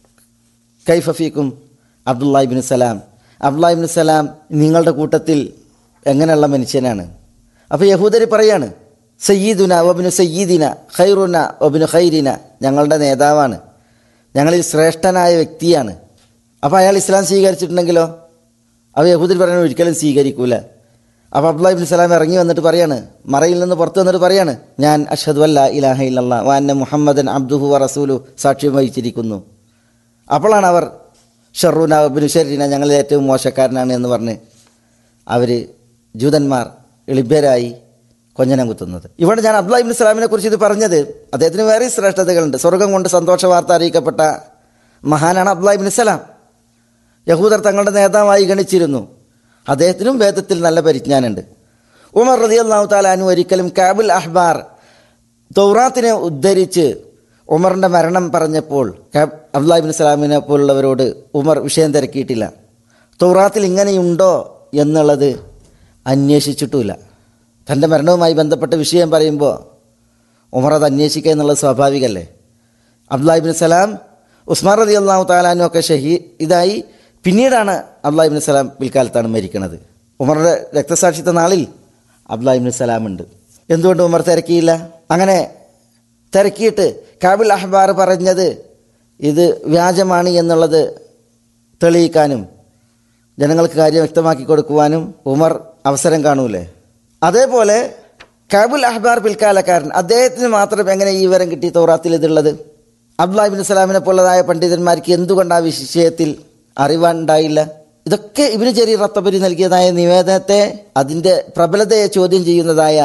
കൈഫഫീക്കും അബ്ദുല്ലാഹിബിൻ സലാം അബ്ദുല്ലാഹിബിൻ സലാം നിങ്ങളുടെ കൂട്ടത്തിൽ എങ്ങനെയുള്ള മനുഷ്യനാണ് അപ്പോൾ യഹൂദര് പറയാണ് സയ്യീദുന ഒബിനു സയ്യീദിന ഖൈറുന ഒബിനു ഖൈരിന ഞങ്ങളുടെ നേതാവാണ് ഞങ്ങളിൽ ശ്രേഷ്ഠനായ വ്യക്തിയാണ് അപ്പോൾ അയാൾ ഇസ്ലാം സ്വീകരിച്ചിട്ടുണ്ടെങ്കിലോ അപ്പോൾ യഹൂദർ പറയുന്നത് ഒരിക്കലും സ്വീകരിക്കൂല അപ്പോൾ അബ്ദുല്ലാഹിബിൻ സലാം ഇറങ്ങി വന്നിട്ട് പറയാണ് മറയിൽ നിന്ന് പുറത്ത് വന്നിട്ട് പറയാണ് ഞാൻ അഷദ് വല്ല ഇലാഹ ഇല്ലല്ലാ വാന്ന മുഹമ്മദൻ അബ്ദുഹു വ റസൂലു സാക്ഷ്യം വഹിച്ചിരിക്കുന്നു അപ്പോഴാണ് അവർ ഷെറൂന ബിനു ഷെരീന ഞങ്ങളിൽ ഏറ്റവും മോശക്കാരനാണ് എന്ന് പറഞ്ഞ് അവർ ജൂതന്മാർ എളിഭ്യരായി കൊഞ്ഞനം കുത്തുന്നത് ഇവിടെ ഞാൻ അബ്ദുല്ലാഹിബിൻ സലാമിനെ കുറിച്ച് ഇത് പറഞ്ഞത് അദ്ദേഹത്തിന് വേറെ ശ്രേഷ്ഠതകളുണ്ട് സ്വർഗം കൊണ്ട് സന്തോഷ വാർത്ത അറിയിക്കപ്പെട്ട മഹാനാണ് അബ്ദുല്ലാഹിബിൻ സലാം യഹൂദർ തങ്ങളുടെ നേതാവായി ഗണിച്ചിരുന്നു അദ്ദേഹത്തിനും വേദത്തിൽ നല്ല പരിജ്ഞാനമുണ്ട് ഉമർ റതി അള്ളാഹു താലാനു ഒരിക്കലും കാബുൽ അഹ്ബാർ തൗറാത്തിനെ ഉദ്ധരിച്ച് ഉമറിൻ്റെ മരണം പറഞ്ഞപ്പോൾ അബ്ദുല്ലാഹിബിൻ സലാമിനെ പോലുള്ളവരോട് ഉമർ വിഷയം തിരക്കിയിട്ടില്ല തൗറാത്തിൽ ഇങ്ങനെയുണ്ടോ എന്നുള്ളത് അന്വേഷിച്ചിട്ടുമില്ല തൻ്റെ മരണവുമായി ബന്ധപ്പെട്ട വിഷയം പറയുമ്പോൾ ഉമർ അത് അന്വേഷിക്കുക എന്നുള്ളത് സ്വാഭാവികമല്ലേ അബ്ദുല്ലാഹിബിൻ സലാം ഉസ്മാൻ റതി അള്ളാഹു താലാനു ഒക്കെ ഷഹീ ഇതായി പിന്നീടാണ് അബ്ദുല്ലാഹിബിൻ സലാം പിൽക്കാലത്താണ് മരിക്കുന്നത് ഉമറുടെ രക്തസാക്ഷിത്വ നാളിൽ അബ്ദുല്ലാഹിബിൻ സലാമുണ്ട് എന്തുകൊണ്ട് ഉമർ തിരക്കിയില്ല അങ്ങനെ തിരക്കിയിട്ട് കാബുൽ അഹ്ബാർ പറഞ്ഞത് ഇത് വ്യാജമാണ് എന്നുള്ളത് തെളിയിക്കാനും ജനങ്ങൾക്ക് കാര്യം വ്യക്തമാക്കി കൊടുക്കുവാനും ഉമർ അവസരം കാണൂലേ അതേപോലെ കാബുൽ അഹ്ബാർ പിൽക്കാലക്കാരൻ അദ്ദേഹത്തിന് മാത്രം എങ്ങനെ ഈ വിവരം കിട്ടി തൗറാത്തിൽ ഇതുള്ളത് അബ്ദുല്ലാഹിബിൻ സലാമിനെ പോലതായ പണ്ഡിതന്മാർക്ക് എന്തുകൊണ്ട് ആ വിഷയത്തിൽ അറിവാൻ ഉണ്ടായില്ല ഇതൊക്കെ ഇവന് ചെറിയ റത്തബരി നൽകിയതായ നിവേദനത്തെ അതിൻ്റെ പ്രബലതയെ ചോദ്യം ചെയ്യുന്നതായ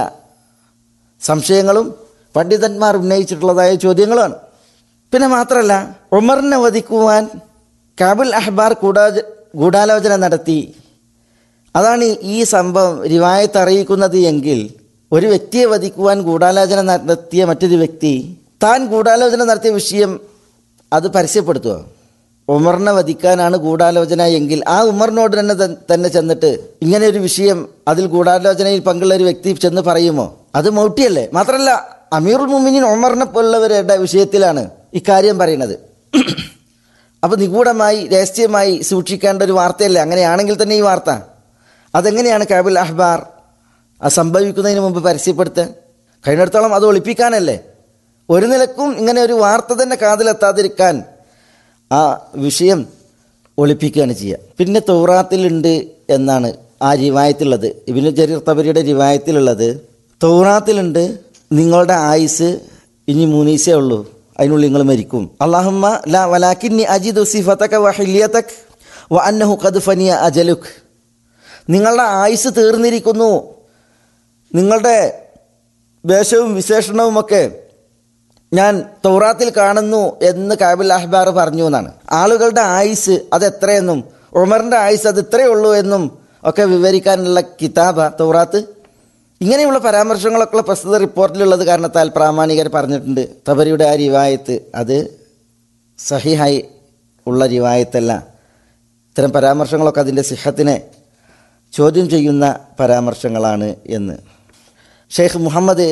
സംശയങ്ങളും പണ്ഡിതന്മാർ ഉന്നയിച്ചിട്ടുള്ളതായ ചോദ്യങ്ങളുമാണ് പിന്നെ മാത്രമല്ല ഉമറിനെ വധിക്കുവാൻ കാബുൽ അഹ്ബാർ കൂടാ ഗൂഢാലോചന നടത്തി അതാണ് ഈ സംഭവം റിവായത്ത് അറിയിക്കുന്നത് എങ്കിൽ ഒരു വ്യക്തിയെ വധിക്കുവാൻ ഗൂഢാലോചന നടത്തിയ മറ്റൊരു വ്യക്തി താൻ ഗൂഢാലോചന നടത്തിയ വിഷയം അത് പരസ്യപ്പെടുത്തുക ഉമറിനെ വധിക്കാനാണ് ഗൂഢാലോചന എങ്കിൽ ആ ഉമറിനോട് തന്നെ ത- തന്നെ ചെന്നിട്ട് ഇങ്ങനെ ഒരു വിഷയം അതിൽ ഗൂഢാലോചനയിൽ പങ്കുള്ള ഒരു വ്യക്തി ചെന്ന് പറയുമോ അത് മൗട്ടിയല്ലേ മാത്രമല്ല അമീറുൽ മുമിനിൻ ഉമറിനെ പോലുള്ളവരുടെ വിഷയത്തിലാണ് ഇക്കാര്യം പറയുന്നത് അപ്പോൾ നിഗൂഢമായി രഹസ്യമായി സൂക്ഷിക്കേണ്ട ഒരു വാർത്തയല്ലേ അങ്ങനെയാണെങ്കിൽ തന്നെ ഈ വാർത്ത അതെങ്ങനെയാണ് കാബുൽ അഹ്ബാർ അത് സംഭവിക്കുന്നതിന് മുമ്പ് പരസ്യപ്പെടുത്തുക കഴിഞ്ഞിടത്തോളം അത് ഒളിപ്പിക്കാനല്ലേ ഒരു നിലക്കും ഇങ്ങനെ ഒരു വാർത്ത തന്നെ കാതിലെത്താതിരിക്കാൻ ആ വിഷയം ഒളിപ്പിക്കുകയാണ് ചെയ്യുക പിന്നെ തൗറാത്തിലുണ്ട് എന്നാണ് ആ റിവായത്തിലുള്ളത് ഇബിന് ജരീർ തബരിയുടെ റിവായത്തിലുള്ളത് തൗറാത്തിലുണ്ട് നിങ്ങളുടെ ആയുസ് ഇനി മൂന്നീസേ ഉള്ളൂ അതിനുള്ളിൽ നിങ്ങൾ മരിക്കും അള്ളാഹുമ്മ ലാ വലാക്കിന്നി അജിദു സിഫതക വഹില്യതക് വ അന്നഹു ഖദ് ഫനിയ അജലുക് നിങ്ങളുടെ ആയുസ് തീർന്നിരിക്കുന്നു നിങ്ങളുടെ വേഷവും വിശേഷണവുമൊക്കെ ഞാൻ തൗറാത്തിൽ കാണുന്നു എന്ന് കാബുൽ അഹ്ബാർ പറഞ്ഞു എന്നാണ് ആളുകളുടെ ആയുസ് അത് എത്രയെന്നും ഉമറിൻ്റെ ആയുസ് അത് ഇത്രയേ ഉള്ളൂ എന്നും ഒക്കെ വിവരിക്കാനുള്ള കിതാബ തൗറാത്ത് ഇങ്ങനെയുള്ള പരാമർശങ്ങളൊക്കെ പ്രസ്തുത റിപ്പോർട്ടിലുള്ളത് കാരണത്താൽ പ്രാമാണികർ പറഞ്ഞിട്ടുണ്ട് തബരിയുടെ ആ റിവായത്ത് അത് സഹിഹായി ഉള്ള റിവായത്തല്ല ഇത്തരം പരാമർശങ്ങളൊക്കെ അതിൻ്റെ സിഹത്തിനെ ചോദ്യം ചെയ്യുന്ന പരാമർശങ്ങളാണ് എന്ന് ഷെയ്ഖ് മുഹമ്മദ്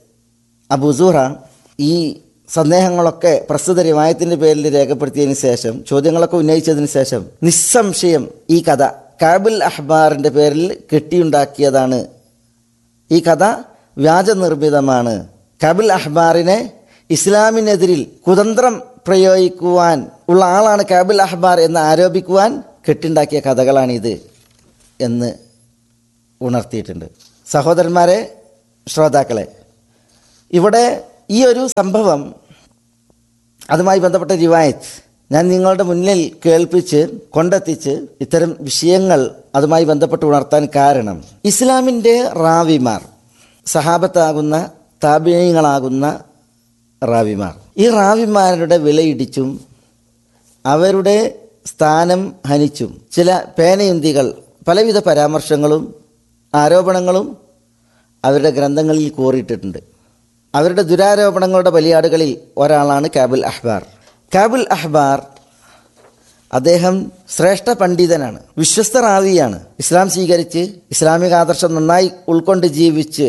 അബുസൂറ ഈ സന്ദേഹങ്ങളൊക്കെ പ്രസ്തുത റിവായത്തിൻ്റെ പേരിൽ രേഖപ്പെടുത്തിയതിന് ശേഷം ചോദ്യങ്ങളൊക്കെ ഉന്നയിച്ചതിന് ശേഷം നിസ്സംശയം ഈ കഥ കാബുൽ അഹ്ബാറിൻ്റെ പേരിൽ കെട്ടിയുണ്ടാക്കിയതാണ് ഈ കഥ വ്യാജനിർമ്മിതമാണ് കാബുൽ അഹ്ബാറിനെ ഇസ്ലാമിനെതിരിൽ കുതന്ത്രം പ്രയോഗിക്കുവാൻ ഉള്ള ആളാണ് കാബുൽ അഹ്ബാർ എന്ന് ആരോപിക്കുവാൻ കെട്ടുണ്ടാക്കിയ കഥകളാണിത് എന്ന് ഉണർത്തിയിട്ടുണ്ട് സഹോദരന്മാരെ ശ്രോതാക്കളെ ഇവിടെ ഈ ഒരു സംഭവം അതുമായി ബന്ധപ്പെട്ട റിവായത്ത് ഞാൻ നിങ്ങളുടെ മുന്നിൽ കേൾപ്പിച്ച് കൊണ്ടെത്തിച്ച് ഇത്തരം വിഷയങ്ങൾ അതുമായി ബന്ധപ്പെട്ട് ഉണർത്താൻ കാരണം ഇസ്ലാമിൻ്റെ റാവിമാർ സഹാബത്താകുന്ന താപീയങ്ങളാകുന്ന റാവിമാർ ഈ റാവിമാരുടെ വിലയിടിച്ചും അവരുടെ സ്ഥാനം ഹനിച്ചും ചില പേനയുന്തികൾ പലവിധ പരാമർശങ്ങളും ആരോപണങ്ങളും അവരുടെ ഗ്രന്ഥങ്ങളിൽ കോറിയിട്ടിട്ടുണ്ട് അവരുടെ ദുരാരോപണങ്ങളുടെ ബലിയാടുകളിൽ ഒരാളാണ് കാബുൽ അഹ്ബാർ കാബുൽ അഹ്ബാർ അദ്ദേഹം ശ്രേഷ്ഠ പണ്ഡിതനാണ് വിശ്വസ്ത റാവിയാണ് ഇസ്ലാം സ്വീകരിച്ച് ഇസ്ലാമിക ആദർശം നന്നായി ഉൾക്കൊണ്ട് ജീവിച്ച്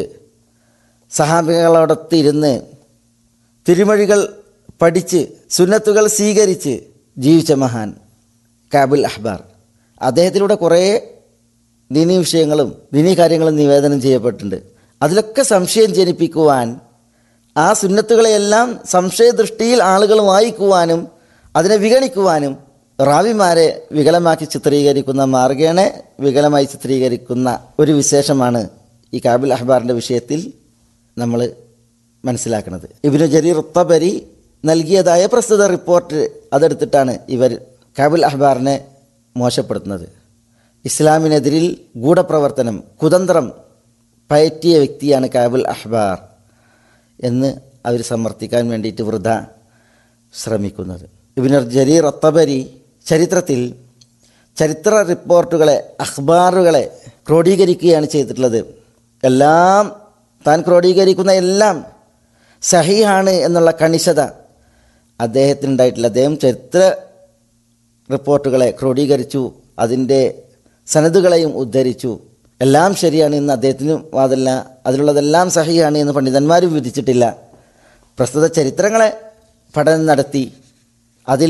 സഹാബികളോടൊത്ത് ഇരുന്ന് തിരുമൊഴികൾ പഠിച്ച് സുന്നത്തുകൾ സ്വീകരിച്ച് ജീവിച്ച മഹാൻ കാബുൽ അഹ്ബാർ അദ്ദേഹത്തിലൂടെ കുറേ ദീനീ വിഷയങ്ങളും ദീനീ കാര്യങ്ങളും നിവേദനം ചെയ്യപ്പെട്ടിട്ടുണ്ട് അതിലൊക്കെ സംശയം ജനിപ്പിക്കുവാൻ ആ സുന്നത്തുകളെയെല്ലാം സംശയദൃഷ്ടിയിൽ ആളുകൾ വായിക്കുവാനും അതിനെ വിഗണിക്കുവാനും റാവിമാരെ വികലമാക്കി ചിത്രീകരിക്കുന്ന മാർഗേണ വികലമായി ചിത്രീകരിക്കുന്ന ഒരു വിശേഷമാണ് ഈ കാബുൽ അഹ്ബാറിൻ്റെ വിഷയത്തിൽ നമ്മൾ മനസ്സിലാക്കുന്നത് ഇബിനു ജരീർ ഉത്തബരി നൽകിയതായ പ്രസ്തുത റിപ്പോർട്ട് അതെടുത്തിട്ടാണ് ഇവർ കാബുൽ അഹ്ബാറിനെ മോശപ്പെടുത്തുന്നത് ഇസ്ലാമിനെതിരിൽ ഗൂഢപ്രവർത്തനം കുതന്ത്രം പയറ്റിയ വ്യക്തിയാണ് കാബുൽ അഹ്ബാർ എന്ന് അവർ സമർത്ഥിക്കാൻ വേണ്ടിയിട്ട് വൃത ശ്രമിക്കുന്നത് ഇബിനർ ജരീർ ഒത്തബരി ചരിത്രത്തിൽ ചരിത്ര റിപ്പോർട്ടുകളെ അഖ്ബാറുകളെ ക്രോഡീകരിക്കുകയാണ് ചെയ്തിട്ടുള്ളത് എല്ലാം താൻ ക്രോഡീകരിക്കുന്ന എല്ലാം സഹിയാണ് എന്നുള്ള കണിശത അദ്ദേഹത്തിനുണ്ടായിട്ടില്ല അദ്ദേഹം ചരിത്ര റിപ്പോർട്ടുകളെ ക്രോഡീകരിച്ചു അതിൻ്റെ സനതുകളെയും ഉദ്ധരിച്ചു എല്ലാം ശരിയാണ് എന്ന് അദ്ദേഹത്തിനും വാദല്ല അതിലുള്ളതെല്ലാം സഹിയാണ് എന്ന് പണ്ഡിതന്മാരും വിധിച്ചിട്ടില്ല പ്രസ്തുത ചരിത്രങ്ങളെ പഠനം നടത്തി അതിൽ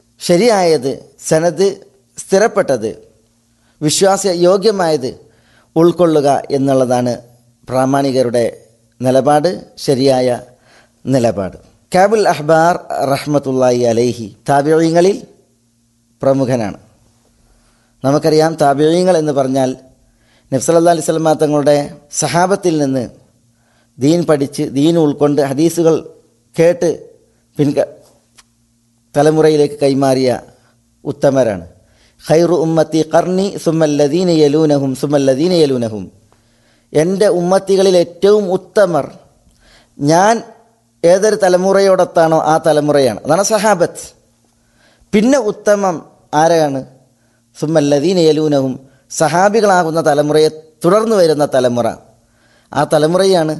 ശരിയായത് സനത് സ്ഥിരപ്പെട്ടത് വിശ്വാസ യോഗ്യമായത് ഉൾക്കൊള്ളുക എന്നുള്ളതാണ് പ്രാമാണികരുടെ നിലപാട് ശരിയായ നിലപാട് കാബുൽ അഹ്ബാർ റഹ്മത്തുല്ലായി അലൈഹി താബിയങ്ങളിൽ പ്രമുഖനാണ് നമുക്കറിയാം താബിയങ്ങൾ എന്ന് പറഞ്ഞാൽ നബ്സല്ലാ അലൈഹി സ്വലമ തങ്ങളുടെ സഹാബത്തിൽ നിന്ന് ദീൻ പഠിച്ച് ദീൻ ഉൾക്കൊണ്ട് ഹദീസുകൾ കേട്ട് പിൻക തലമുറയിലേക്ക് കൈമാറിയ ഉത്തമരാണ് ഖൈറു ഉമ്മത്തി കർണി സുമല്ലദീന യലൂനഹും സുമല്ലദീന യലൂനഹും എൻ്റെ ഉമ്മത്തികളിൽ ഏറ്റവും ഉത്തമർ ഞാൻ ഏതൊരു തലമുറയോടൊത്താണോ ആ തലമുറയാണ് അതാണ് സഹാബത്ത് പിന്നെ ഉത്തമം ആരാണ് സുമല്ലദീന യലൂനഹും സഹാബികളാകുന്ന തലമുറയെ തുടർന്നു വരുന്ന തലമുറ ആ തലമുറയാണ്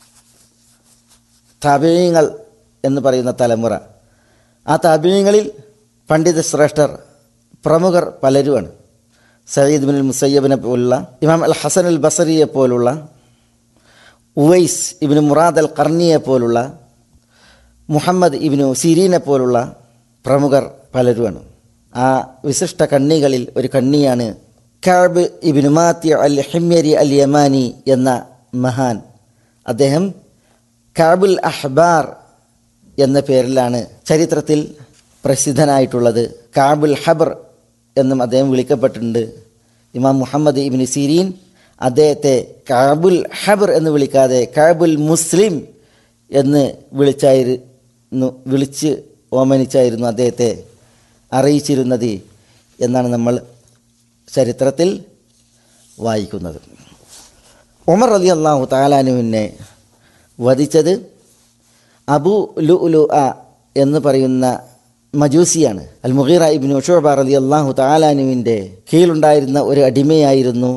താപീയങ്ങൾ എന്ന് പറയുന്ന തലമുറ ആ താപീയങ്ങളിൽ പണ്ഡിത ശ്രേഷ്ഠർ പ്രമുഖർ പലരുമാണ് സയ്യിദ് ബിൻ മുസയ്യബിനെ പോലുള്ള ഇമാം അൽ ഹസൻ അൽ ബസറിയെ പോലുള്ള ഉവൈസ് ഇബിന് മുറാദ് അൽ കർണിയെ പോലുള്ള മുഹമ്മദ് ഇബിനു സിരീനെ പോലുള്ള പ്രമുഖർ പലരുമാണ് ആ വിശിഷ്ട കണ്ണികളിൽ ഒരു കണ്ണിയാണ് കാബ് ഇബിനു മാത്യ അൽ ഹിമ്യരി അൽ യമാനി എന്ന മഹാൻ അദ്ദേഹം കാബുൽ അഹ്ബാർ എന്ന പേരിലാണ് ചരിത്രത്തിൽ പ്രസിദ്ധനായിട്ടുള്ളത് കാബുൽ ഹബർ എന്നും അദ്ദേഹം വിളിക്കപ്പെട്ടിട്ടുണ്ട് ഇമാം മുഹമ്മദ് ഇബിൻ സിരീൻ അദ്ദേഹത്തെ കാബുൽ ഹബർ എന്ന് വിളിക്കാതെ കാബുൽ മുസ്ലിം എന്ന് വിളിച്ചായിരുന്നു വിളിച്ച് ഓമനിച്ചായിരുന്നു അദ്ദേഹത്തെ അറിയിച്ചിരുന്നത് എന്നാണ് നമ്മൾ ചരിത്രത്തിൽ വായിക്കുന്നത് ഉമർ അലി അള്ളാഹു താലാനുവിനെ വധിച്ചത് അബു ലു ഉലു അ എന്ന് പറയുന്ന മജൂസിയാണ് അൽ മുഹീറ ഇബിൻ ഉഷോബ അലി അള്ളാഹു താലാനുവിൻ്റെ കീഴിലുണ്ടായിരുന്ന ഒരു അടിമയായിരുന്നു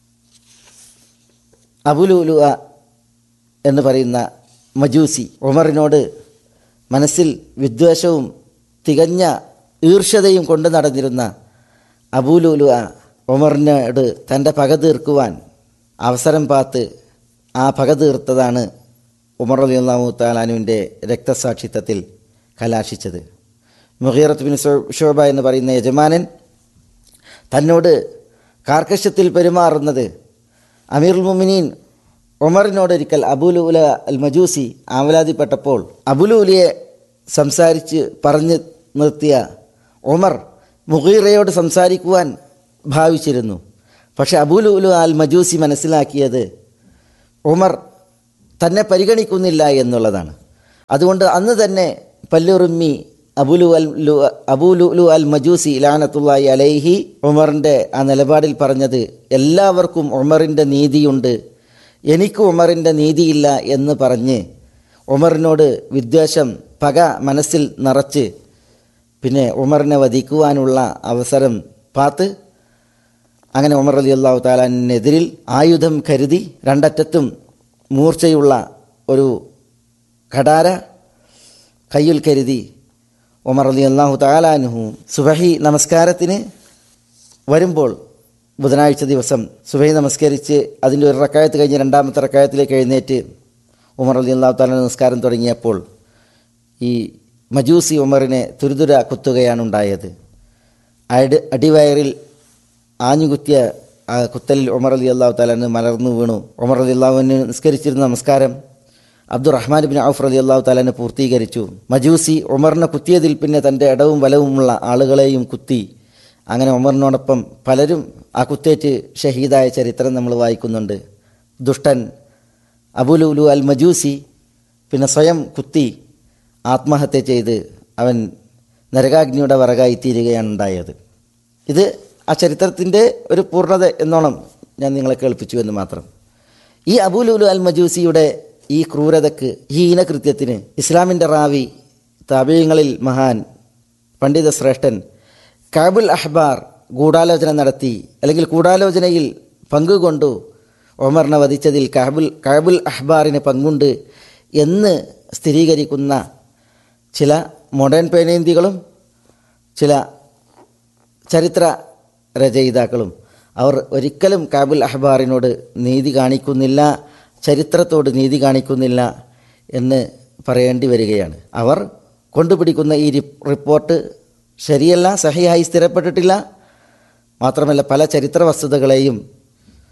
അബുലു ഉലു അ എന്ന് പറയുന്ന മജൂസി ഉമറിനോട് മനസ്സിൽ വിദ്വേഷവും തികഞ്ഞ ഈർഷ്യതയും കൊണ്ട് നടന്നിരുന്ന അബൂലുലു അ ഉമറിനോട് തൻ്റെ പക തീർക്കുവാൻ അവസരം പാത്ത് ആ പക തീർത്തതാണ് ഉമർ അലി അള്ളാഹു താലാനുവിൻ്റെ രക്തസാക്ഷിത്വത്തിൽ കലാശിച്ചത് മുഹീറത്ത് ബിൻ ഷോബ എന്ന് പറയുന്ന യജമാനൻ തന്നോട് കാർക്കശ്യത്തിൽ പെരുമാറുന്നത് അമീറുൽ മുമിനീൻ ഉമറിനോടൊരിക്കൽ അബുലുല അൽ മജൂസി ആവലാതിപ്പെട്ടപ്പോൾ അബുലുലിയെ സംസാരിച്ച് പറഞ്ഞു നിർത്തിയ ഉമർ മുഹീറയോട് സംസാരിക്കുവാൻ ഭാവിച്ചിരുന്നു പക്ഷെ അബുലുലു അൽ മജൂസി മനസ്സിലാക്കിയത് ഉമർ തന്നെ പരിഗണിക്കുന്നില്ല എന്നുള്ളതാണ് അതുകൊണ്ട് അന്ന് തന്നെ പല്ലുറുമ്മി അബുലു അൽ അബുലുലു അൽ മജൂസി ലാനത്തുള്ളായി അലൈഹി ഉമറിൻ്റെ ആ നിലപാടിൽ പറഞ്ഞത് എല്ലാവർക്കും ഉമറിൻ്റെ നീതിയുണ്ട് എനിക്ക് ഉമറിൻ്റെ നീതിയില്ല എന്ന് പറഞ്ഞ് ഉമറിനോട് വിദ്വേഷം പക മനസ്സിൽ നിറച്ച് പിന്നെ ഉമറിനെ വധിക്കുവാനുള്ള അവസരം പാത്ത് അങ്ങനെ ഉമർ അലി അള്ളാഹു താലാനെതിരിൽ ആയുധം കരുതി രണ്ടറ്റത്തും മൂർച്ചയുള്ള ഒരു ഘടാര കയ്യിൽ കരുതി ഉമർ അലി അള്ളാഹു താലാനുഹു സുബഹി നമസ്കാരത്തിന് വരുമ്പോൾ ബുധനാഴ്ച ദിവസം സുബഹി നമസ്കരിച്ച് അതിൻ്റെ ഒരു റക്കായത്ത് കഴിഞ്ഞ് രണ്ടാമത്തെ റക്കായത്തിലേക്ക് എഴുന്നേറ്റ് ഉമർ അലി അള്ളാഹു താല നമസ്കാരം തുടങ്ങിയപ്പോൾ ഈ മജൂസി ഉമറിനെ തുരുതുര കുത്തുകയാണ് ഉണ്ടായത് അടി അടിവയറിൽ ആഞ്ഞുകുത്തിയ ആ കുത്തലിൽ ഉമർ അലി അള്ളാഹു താലാന് മലർന്നു വീണു ഉമർ അലി അള്ളാഹുവിന് നിസ്കരിച്ചിരുന്ന നമസ്കാരം Abdur Rahman bin Awf Allah താലാനെ പൂർത്തീകരിച്ചു മജൂസി ഉമറിനെ കുത്തിയതിൽ പിന്നെ തൻ്റെ ഇടവും വലവുമുള്ള ആളുകളെയും കുത്തി അങ്ങനെ ഉമറിനോടൊപ്പം പലരും ആ കുത്തേറ്റ് ഷഹീദായ ചരിത്രം നമ്മൾ വായിക്കുന്നുണ്ട് ദുഷ്ടൻ അബുലുലു അൽ മജൂസി പിന്നെ സ്വയം കുത്തി ആത്മഹത്യ ചെയ്ത് അവൻ നരകാഗ്നിയുടെ വറകായി തീരുകയാണ് ഉണ്ടായത് ഇത് ആ ചരിത്രത്തിൻ്റെ ഒരു പൂർണ്ണത എന്നോണം ഞാൻ നിങ്ങളെ കേൾപ്പിച്ചു എന്ന് മാത്രം ഈ അബുലുലു അൽ മജൂസിയുടെ ഈ ക്രൂരതയ്ക്ക് ഈ ഹീനകൃത്യത്തിന് ഇസ്ലാമിൻ്റെ റാവി താപീയങ്ങളിൽ മഹാൻ പണ്ഡിത ശ്രേഷ്ഠൻ കാബുൽ അഹ്ബാർ ഗൂഢാലോചന നടത്തി അല്ലെങ്കിൽ ഗൂഢാലോചനയിൽ പങ്കുകൊണ്ടു ഒമറിനെ വധിച്ചതിൽ കാബുൽ കാബുൽ അഹ്ബാറിന് പങ്കുണ്ട് എന്ന് സ്ഥിരീകരിക്കുന്ന ചില മോഡേൺ പേനേന്തികളും ചില ചരിത്ര രചയിതാക്കളും അവർ ഒരിക്കലും കാബുൽ അഹ്ബാറിനോട് നീതി കാണിക്കുന്നില്ല ചരിത്രത്തോട് നീതി കാണിക്കുന്നില്ല എന്ന് പറയേണ്ടി വരികയാണ് അവർ കൊണ്ടുപിടിക്കുന്ന ഈ റിപ്പോർട്ട് ശരിയല്ല സഹിയായി സ്ഥിരപ്പെട്ടിട്ടില്ല മാത്രമല്ല പല ചരിത്ര വസ്തുതകളെയും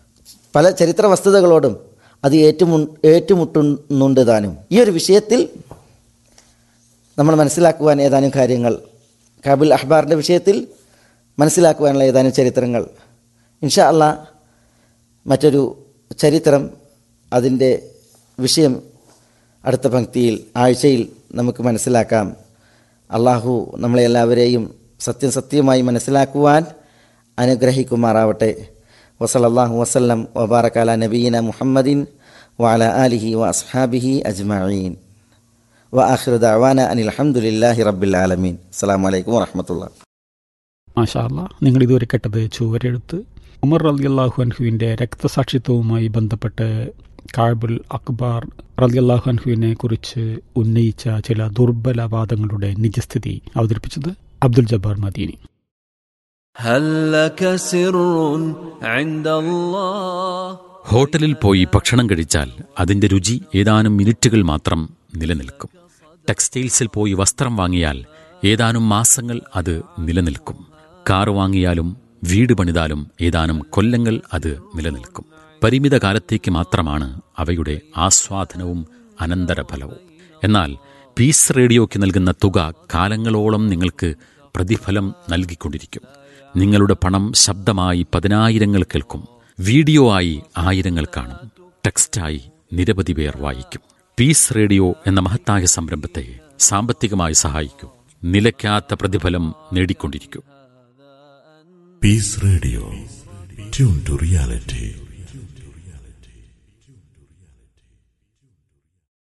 പല ചരിത്ര വസ്തുതകളോടും അത് ഏറ്റുമു ഏറ്റുമുട്ടുന്നുണ്ട് താനും ഈ ഒരു വിഷയത്തിൽ നമ്മൾ മനസ്സിലാക്കുവാൻ ഏതാനും കാര്യങ്ങൾ കാബുൽ അഹ്ബാറിൻ്റെ വിഷയത്തിൽ മനസ്സിലാക്കുവാനുള്ള ഏതാനും ചരിത്രങ്ങൾ ഇൻഷാ അല്ല മറ്റൊരു ചരിത്രം അതിൻ്റെ വിഷയം അടുത്ത പങ്ക്തിയിൽ ആഴ്ചയിൽ നമുക്ക് മനസ്സിലാക്കാം അള്ളാഹു നമ്മളെ എല്ലാവരെയും സത്യം സത്യമായി മനസ്സിലാക്കുവാൻ അനുഗ്രഹിക്കുമാറാവട്ടെ വസലല്ലാഹു വസല്ലം വബാറക്കാല നബീന മുഹമ്മദിൻ വാല ആലിഹി വ അസ്ഹാബിഹി അജ്മഈൻ വ ആഖിറു ദഅവാന അനിൽ ഹംദുലില്ലാഹി റബ്ബിൽ ആലമീൻ അസ്സലാമു അലൈക്കും വറഹ്മത്തുള്ളാഹി മാഷാല്ല നിങ്ങൾ ഇതുവരെ കേട്ടത് ചുവരെഴുത്ത് ഉമർ റലിയല്ലാഹു അൻഹുവിൻ്റെ രക്തസാക്ഷിത്വവുമായി ബന്ധപ്പെട്ട് കാബുൽ അക്ബാർ റലിയല്ലാഹു അൻഹുവിനെ കുറിച്ച് ഉന്നയിച്ച ചില ദുർബല വാദങ്ങളുടെ നിജസ്ഥിതി അവതരിപ്പിച്ചത് അബ്ദുൽ ജബ്ബാർ മദീനി هل لك سر عند الله ഹോട്ടലിൽ പോയി ഭക്ഷണം കഴിച്ചാൽ അതിന്റെ രുചി ഏതാനും മിനിറ്റുകൾ മാത്രം നിലനിൽക്കും ടെക്സ്റ്റൈൽസിൽ പോയി വസ്ത്രം വാങ്ങിയാൽ ഏതാനും മാസങ്ങൾ അത് നിലനിൽക്കും കാർ വാങ്ങിയാലും വീട് പണിതാലും ഏതാനും കൊല്ലങ്ങൾ അത് നിലനിൽക്കും പരിമിത കാലത്തേക്ക് മാത്രമാണ് അവയുടെ ആസ്വാദനവും അനന്തരഫലവും എന്നാൽ പീസ് റേഡിയോയ്ക്ക് നൽകുന്ന തുക കാലങ്ങളോളം നിങ്ങൾക്ക് പ്രതിഫലം നൽകിക്കൊണ്ടിരിക്കും നിങ്ങളുടെ പണം ശബ്ദമായി പതിനായിരങ്ങൾ കേൾക്കും വീഡിയോ ആയി ആയിരങ്ങൾ കാണും ടെക്സ്റ്റായി നിരവധി പേർ വായിക്കും പീസ് റേഡിയോ എന്ന മഹത്തായ സംരംഭത്തെ സാമ്പത്തികമായി സഹായിക്കൂ നിലയ്ക്കാത്ത പ്രതിഫലം നേടിക്കൊണ്ടിരിക്കൂ Peace Radio. Tune to reality.